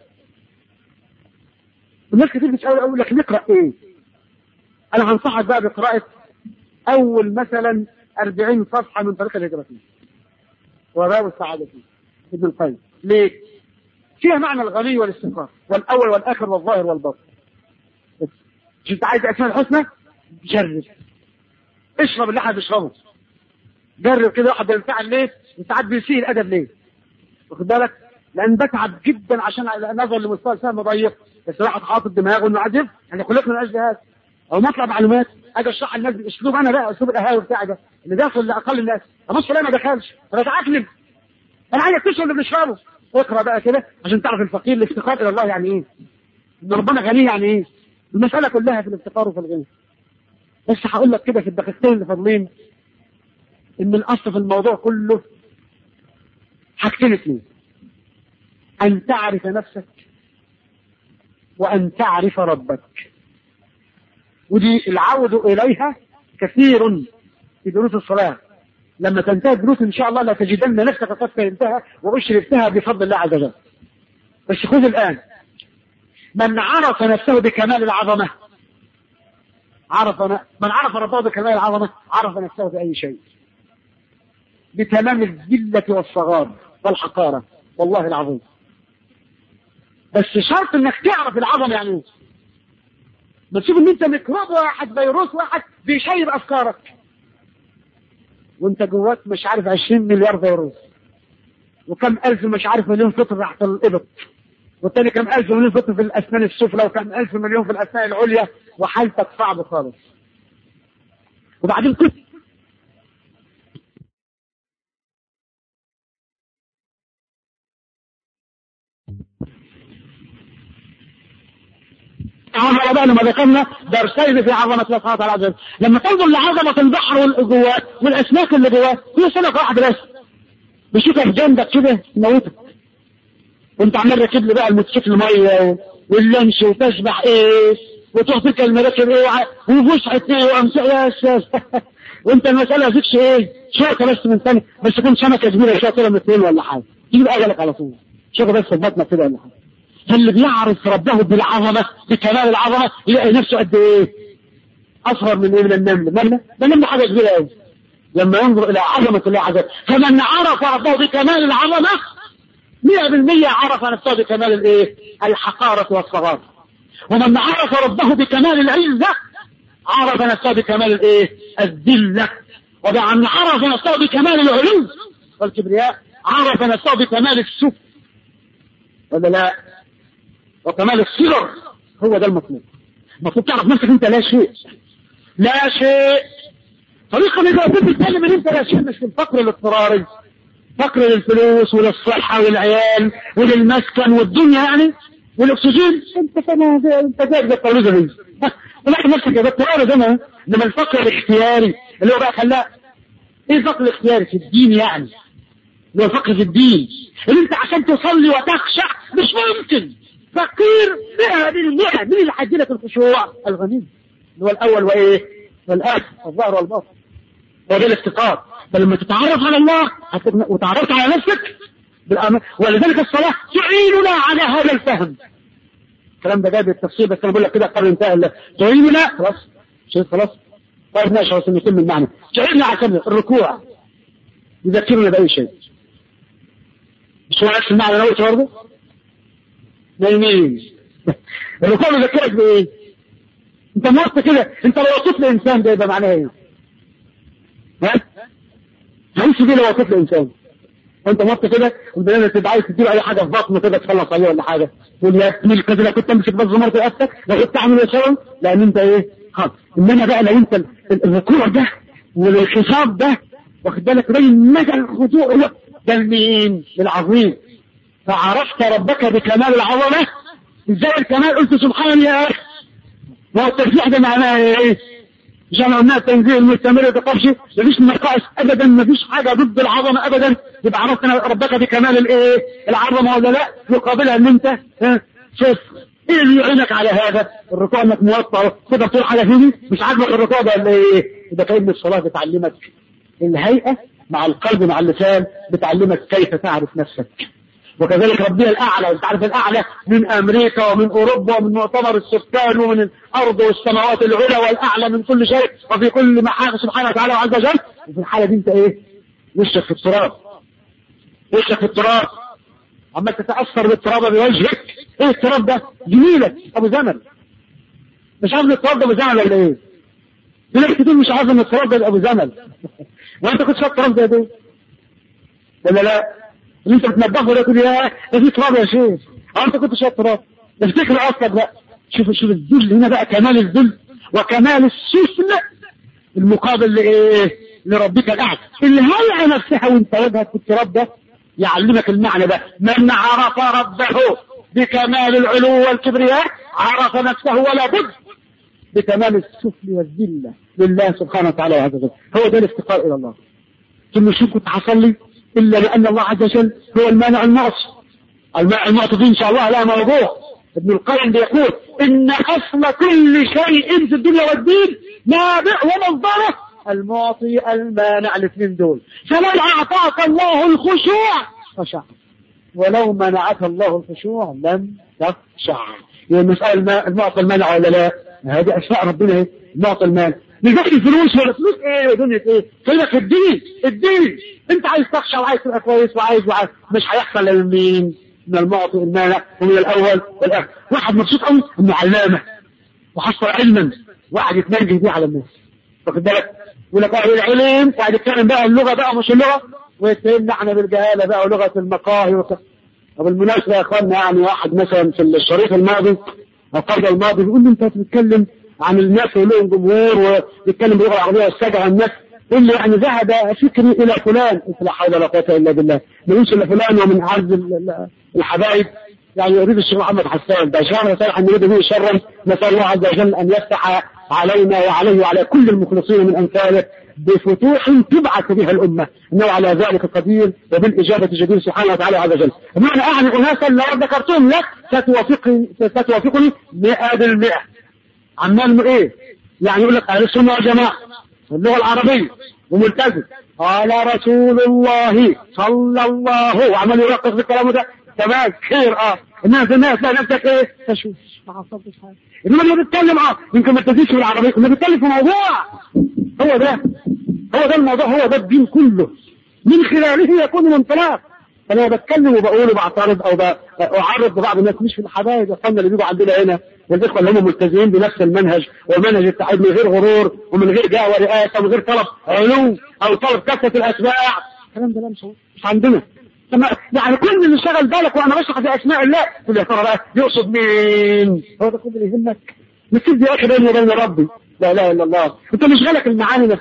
Speaker 2: الناس كتير بتسأل اقول لك نقرا ايه؟ انا هنصحك بقى بقراءه اول مثلا 40 صفحه من طريق الهجرتين وباب السعاده فيه ابن القيم ليه؟ فيها معنى الغني والاستقرار والاول والاخر والظاهر والباطن بس. مش انت عايز اسماء الحسنى؟ جرب اشرب اللي احنا بنشربه جرب كده واحد بينفعل ليه؟ وساعات بيسيء الادب ليه؟ واخد بالك؟ لان بتعب جدا عشان نظر لمستوى الفهم ضيق بس واحد حاطط دماغه انه عاجز احنا خلقنا من اجل هذا او مطلع معلومات اجي اشرح للناس باسلوب انا بقى اسلوب القهاوي بتاعي ده اللي داخل لاقل الناس ابص لا ما دخلش انا بتعكلم انا عايز تشرب اللي بنشربه اقرا بقى كده عشان تعرف الفقير الافتقار الى الله يعني ايه ان ربنا غني يعني ايه المساله كلها في الافتقار وفي الغنى بس هقول لك كده في الدقيقتين اللي فاضلين ان الاصل في الموضوع كله حاجتين اثنين ان تعرف نفسك وان تعرف ربك ودي العود اليها كثير في دروس الصلاه لما تنتهي الدروس ان شاء الله لا تجدن نفسك قد فهمتها واشرفتها بفضل الله عز وجل بس خذ الان من عرف نفسه بكمال العظمه عرف من عرف ربه بكمال العظمه عرف نفسه باي شيء بتمام الذله والصغار والحقاره والله العظيم بس شرط انك تعرف العظمه يعني ايه ما تشوف ان انت ميكروب واحد فيروس واحد بيشيب افكارك وانت جواك مش عارف 20 مليار فيروس وكم الف مش عارف مليون فطر تحت الابط والتاني كم الف مليون فطر في الاسنان السفلى وكم الف مليون في الاسنان العليا وحالتك صعبه خالص وبعدين كنت عظمة بقى لما ذكرنا درسين في عظمة الله سبحانه وتعالى عز وجل لما تنظر لعظمة البحر واللي جواه والأسماك اللي جواه هي سمكة واحدة بس بيشوفها في جنبك كده يموتك وانت عمال راكب لي بقى الموتوسيكل ميه واللانش وتسبح ايه وتعطيك المراكب ايه وع- وفسحة ايه وامثال يا استاذ وانت المسألة فيكش ايه شوكة بس من ثاني بس تكون سمكة كبيرة شوية كده مثلين ولا حاجة تجيب اجلك على طول شوكة بس في بطنك كده ولا حاجة فاللي بيعرف ربه بالعظمة بكمال العظمة يلاقي نفسه قد ايه اصغر من ايه من النمل نملة ده نملة حاجة كبيرة قوي لما ينظر الى عظمة الله عز وجل فمن عرف ربه بكمال العظمة مئة بالمية عرف نفسه بكمال الايه الحقارة والصغار ومن عرف ربه بكمال العزة عرف نفسه بكمال الايه الذلة ومن عرف نفسه بكمال العلو والكبرياء عرف نفسه بكمال السفل ولا لا وكمال الصغر هو ده المطلوب المفروض تعرف نفسك انت لا شيء لا شيء طريقة اذا كنت تتكلم ان انت لا شيء مش في الفقر الاضطراري فقر للفلوس وللصحة والعيال وللمسكن والدنيا يعني والاكسجين انت فاهم انت جايب زي الطاولة دي ولكن نفسك يا دكتور ده ما انما الفقر الاختياري اللي هو بقى خلاه ايه الفقر الاختياري في الدين يعني اللي هو الفقر في الدين اللي انت عشان تصلي وتخشع مش ممكن فقير 100% مين اللي هيدي لك الخشوع؟ الغني اللي هو الاول وايه؟ والاخر الظاهر والباطن هو ده الافتقار فلما تتعرف على الله وتعرفت على نفسك بالأمر ولذلك الصلاة تعيننا على هذا الفهم الكلام ده جاي بالتفصيل بس انا بقول لك كده قبل انتهى تعيننا خلاص شيء خلاص طيب ماشي عشان يتم المعنى تعيننا على كده الركوع يذكرنا بأي شيء مش هو نفس المعنى انا قلت برضه؟ نايمين الركوع بيذكرك بايه؟ انت موت كده انت لو وصفت لانسان ده يبقى معناه ايه؟ ها؟ هيمشي دي لو وصفت لانسان وانت موت كده والبنات تبقى عايز تديله اي حاجه في بطنه كده تخلص عليه ولا حاجه تقول يا ابني كده لو كنت امسك بس زمرت رقبتك لو كنت اعمل ايه لان انت ايه؟ خلاص انما بقى لو انت الركوع ده والانخفاض ده واخد بالك باين مدى الخضوع ده لمين؟ للعظيم فعرفت ربك بكمال العظمه ازاي الكمال قلت سبحان يا اخي ما هو التسبيح ده معناه ايه؟ مش احنا قلنا التنزيل المستمر بقفش مفيش نقائص ابدا مفيش حاجه ضد العظمه ابدا يبقى عرفت ربك بكمال الايه؟ العظمه ولا لا؟ يقابلها ان انت شوف ايه اللي يعينك على هذا؟ الركوع انك موطى تقدر تقول حاجه فيه مش عاجبك الركوع ده ولا ايه؟ يبقى كأن الصلاه بتعلمك الهيئه مع القلب مع اللسان بتعلمك كيف تعرف نفسك وكذلك ربنا الأعلى أنت عارف الأعلى من أمريكا ومن أوروبا ومن مؤتمر السكان ومن الأرض والسماوات العلى والأعلى من كل شيء وفي كل محاق سبحانه وتعالى وعز وجل وفي الحالة دي أنت إيه؟ وشك في التراب وشك في التراب عمال تتأثر بالتراب بوجهك إيه التراب ده؟ جميلك أبو زمن مش عارف التراب ده أبو زمن ولا إيه؟ في ناس كتير مش عارف إن التراب ده أبو زمن وأنت كنت شايف التراب ده إيه؟ ولا لا؟ اللي انت بتنضفه ده تقول يا ده في تراب يا شيخ اه انت كنت شايف تراب افتكر اصلك بقى شوف شوف الذل هنا بقى كمال الذل وكمال السفل المقابل لايه؟ لربك الاعلى الهيئه نفسها وانت وجهك في التراب ده يعلمك المعنى ده من عرف ربه بكمال العلو والكبرياء عرف نفسه ولا بد بكمال السفل والذله لله سبحانه وتعالى وعز وجل هو ده الافتقار الى الله ثم شوف كنت حصل إلا لأن الله عز وجل هو المانع المعصي المانع المعصي دي إن شاء الله لا موضوع ابن القيم بيقول إن أصل كل شيء في الدنيا والدين نابع ومصدره المعطي المانع الاثنين دول فلو أعطاك الله الخشوع خشع ولو منعك الله الخشوع لم تخشع هي المسألة المعطي المانع ولا لا؟ هذه أشياء ربنا إيه؟ المعطي المانع مش بس الفلوس ولا فلوس ايه ودنيا ايه كلمة الدين الدين انت عايز تخشى وعايز تبقى كويس وعايز وعايز مش هيحصل لمين من المعطي المانع ومن الاول والاخر واحد مبسوط قوي انه علامه وحصل علما وقعد يتنجه بيه على الناس واخد بالك يقول لك اه العلم وقعد يتكلم بقى اللغه بقى مش اللغه ويتكلمنا احنا بالجهاله بقى ولغه المقاهي وك... وبالمناسبه يا اخوانا يعني واحد مثلا في الشريط الماضي او القرن الماضي بيقول لي انت بتتكلم عن الناس ولهم جمهور وبيتكلم باللغه العربيه والسجع الناس يقول لي يعني ذهب فكري الى فلان قلت لا حول ولا قوه الا بالله ما يقولش الا فلان ومن اعز الحبايب يعني يريد الشيخ محمد حسان ده شهر صالح ان يريد به شرا نسال الله عز وجل ان يفتح علينا وعليه وعلى كل المخلصين من امثاله بفتوح تبعث بها الامه انه على ذلك قدير وبالاجابه جدير سبحانه وتعالى عز وجل بمعنى اعني اناسا لو ذكرتهم لك ستوافقني ستوافقني 100% عمال ايه يعني يقول لك اهل السنه والجماعه اللغه العربيه وملتزم قال رسول الله صلى الله وعمال يرقص بالكلام ده تمام خير اه الناس الناس لا نفسك ايه تشوف ما حصلتش حاجه انما اللي بيتكلم اه يمكن ما تزيدش بالعربيه اللي بيتكلم في موضوع هو ده هو ده الموضوع هو ده الدين كله من خلاله يكون الانطلاق انا بتكلم وبقول وبعترض او اعرض لبعض الناس مش في الحبايب يا اخوانا اللي بيجوا عندنا هنا والاخوه اللي هم ملتزمين بنفس المنهج ومنهج التعبد من غير غرور ومن غير جاه ورئاسه ومن غير طلب علو او طلب كثره الاتباع الكلام ده لا مش مش عندنا يعني كل اللي شغل بالك وانا بشرح في اسماء الله تقول يا ترى بقى يقصد مين؟ هو ده كل اللي يهمك نسيب يا اخي بيني وبين ربي لا اله الا الله انت مش غالك المعاني نفسها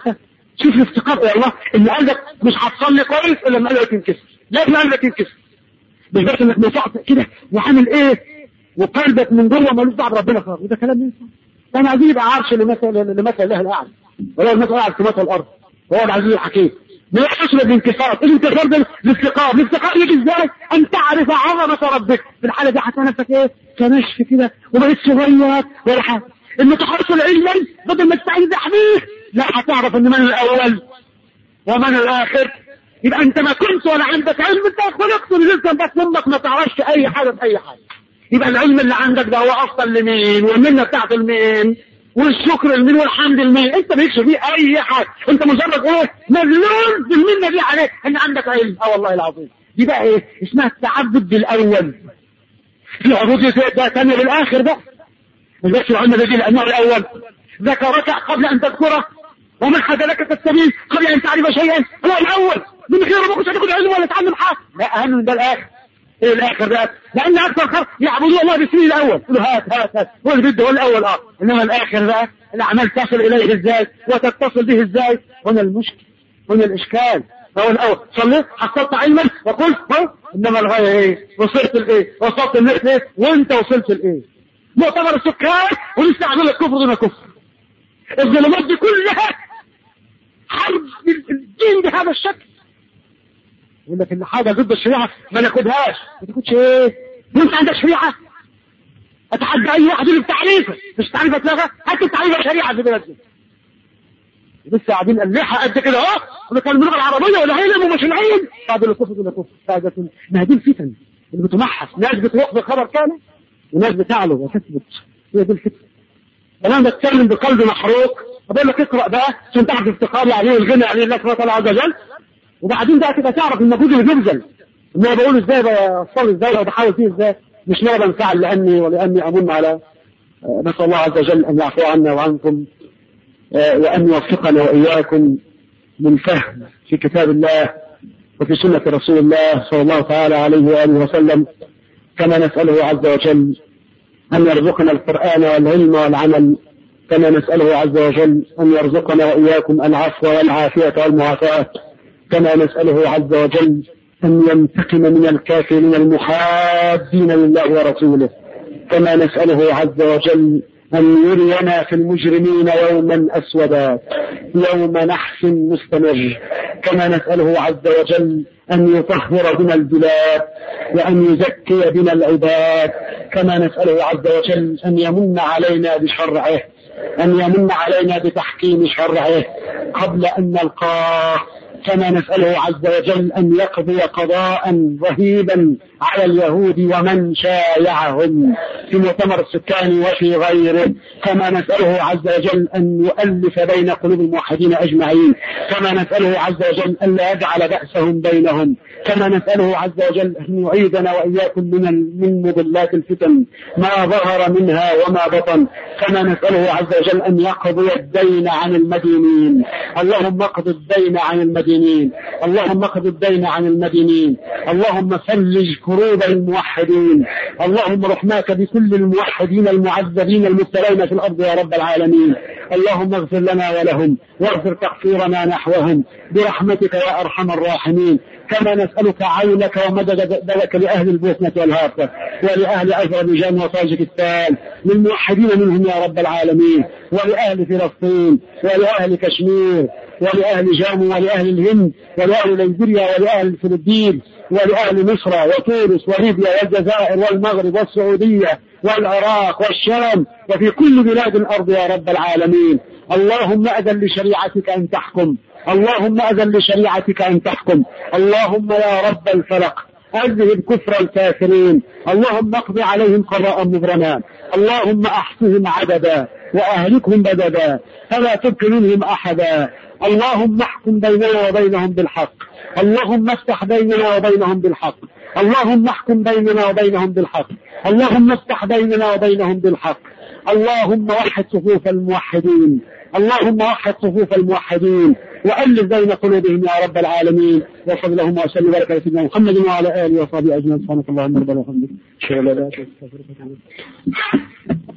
Speaker 2: شوف الافتقار يا الله ان قلبك مش هتصلي كويس الا لما قلبك ينكسر لازم قلبك ينكسر مش بس انك نفعت كده وعامل ايه وقلبك من جوه ملوش دعوه بربنا خالص وده كلام ينفع ده انا عايزين يبقى عرش لمثل لمثل الله الاعلى ولا المثل الاعلى في مثل الارض وهو العزيز الحكيم ما يحصل الانكسار الانكسار ده الافتقار الافتقار يجي ازاي ان تعرف عظمه ربك في الحاله دي هتلاقي نفسك ايه كنشف كده وبقيت صغير ولا حاجه المتحصل علما بدل ما تستعيذ يحميه لا هتعرف ان من الاول ومن الاخر يبقى انت ما كنت ولا عندك علم انت خلقت لسه بس امك ما تعرفش اي حاجه في اي حاجه يبقى العلم اللي عندك ده هو افضل لمين والمنه بتاعت المين والشكر لمين والحمد لمين انت مالكش فيه اي حاجه انت مجرد ايه مجنون بالمنه دي عليك ان عندك علم اه والله العظيم دي بقى ايه اسمها التعبد بالاول العبودية ده ثانية بالاخر بقى مش بس العلم الذي لانه الاول ذكرك قبل ان تذكره ومن لك السبيل قبل ان تعرف شيئا هو الاول من غيره ما كنتش هتاخد علم ولا تعلم حاجه لا اهم من ده الاخر ايه الاخر ده لان اكثر خلق يعبدون الله باسمه الاول يقولوا هات هات هات هو اللي بده هو الاول اه انما الاخر بقى الاعمال تصل اليه ازاي وتتصل به ازاي هنا المشكل هنا الاشكال هو الاول صليت حصلت علما وقلت ها انما الغايه ايه وصلت لايه وصلت لايه وانت وصلت لايه مؤتمر السكان ولسه عامل لك كفر دون كفر الظلمات دي كلها حرب الدين بهذا الشكل يقول لك ان حاجه ضد الشريعه ما ناخدهاش ما تاخدش ايه وانت عندك شريعه اتحدى اي واحد اللي بتعريفه مش تعريفه اتلغى هات التعريفه شريعه في بلدنا لسه قاعدين قلحها قد كده اهو ونتكلم باللغه العربيه ولا علم ومش العلم بعد الكفر ولا كفر بعد ما دي الفتن اللي بتمحص ناس بتوقف الخبر كامل وناس بتعلو وتثبت هي دي الفتن انا بتكلم بقلب محروق بقول لك اقرا بقى عشان تعرف افتقاري عليه والغنى عليه الله سبحانه وتعالى عز وجل وبعدين بقى تبقى تعرف المجهود اللي بيبذل ان انا بقول ازاي بصلي ازاي او بحاول فيه ازاي مش مرة بنفعل لاني ولاني امن على نسال الله عز وجل ان يعفو عنا وعنكم وان يوفقنا واياكم للفهم في كتاب الله وفي سنة رسول الله صلى الله تعالى عليه وآله وسلم كما نسأله عز وجل أن يرزقنا القرآن والعلم والعمل كما نسأله عز وجل أن يرزقنا وإياكم العفو والعافية والمعافاة كما نسأله عز وجل أن ينتقم من الكافرين المحادين لله ورسوله كما نسأله عز وجل أن يرينا في المجرمين يوما أسودا يوم نحس مستمر كما نسأله عز وجل أن يطهر بنا البلاد وأن يزكي بنا العباد كما نسأله عز وجل أن يمن علينا بشرعه أن يمن علينا بتحكيم شرعه قبل أن نلقاه كما نسأله عز وجل أن يقضي قضاء رهيبا على اليهود ومن شايعهم في مؤتمر السكان وفي غيره كما نسأله عز وجل أن يؤلف بين قلوب الموحدين أجمعين كما نسأله عز وجل أن لا يجعل بأسهم بينهم كما نسأله عز وجل أن يعيدنا وإياكم من من مضلات الفتن ما ظهر منها وما بطن كما نسأله عز وجل أن يقضي الدين عن المدينين اللهم اقض الدين عن المدينين اللهم اقض الدين عن المدينين اللهم فرج كروب الموحدين اللهم رحماك بكل الموحدين المعذبين المبتلين في الأرض يا رب العالمين اللهم اغفر لنا ولهم واغفر تقصيرنا نحوهم برحمتك يا أرحم الراحمين كما نسألك عونك ومدد ذلك لأهل البوسنة والهافة ولأهل أذربيجان وطاجكستان للموحدين منهم يا رب العالمين ولأهل فلسطين ولأهل كشمير ولأهل جامو ولأهل الهند ولأهل ليبيريا ولأهل الفلبين ولأهل مصر وتونس وليبيا والجزائر والمغرب والسعودية والعراق والشام وفي كل بلاد الأرض يا رب العالمين اللهم أذن لشريعتك أن تحكم اللهم أذن لشريعتك أن تحكم اللهم يا رب الفلق أذهب كفر الكافرين اللهم اقض عليهم قضاء مبرما اللهم أحصهم عددا وأهلكهم بددا فلا تبق منهم أحدا اللهم احكم بيننا وبينهم بالحق اللهم افتح بيننا وبينهم بالحق اللهم احكم بيننا وبينهم بالحق اللهم افتح بيننا وبينهم بالحق اللهم وحد صفوف الموحدين اللهم وحد صفوف الموحدين وألف بين قلوبهم يا رب العالمين وصل اللهم وسلم وبارك على سيدنا محمد وعلى آله وصحبه أجمعين سبحانك اللهم ربنا وبحمدك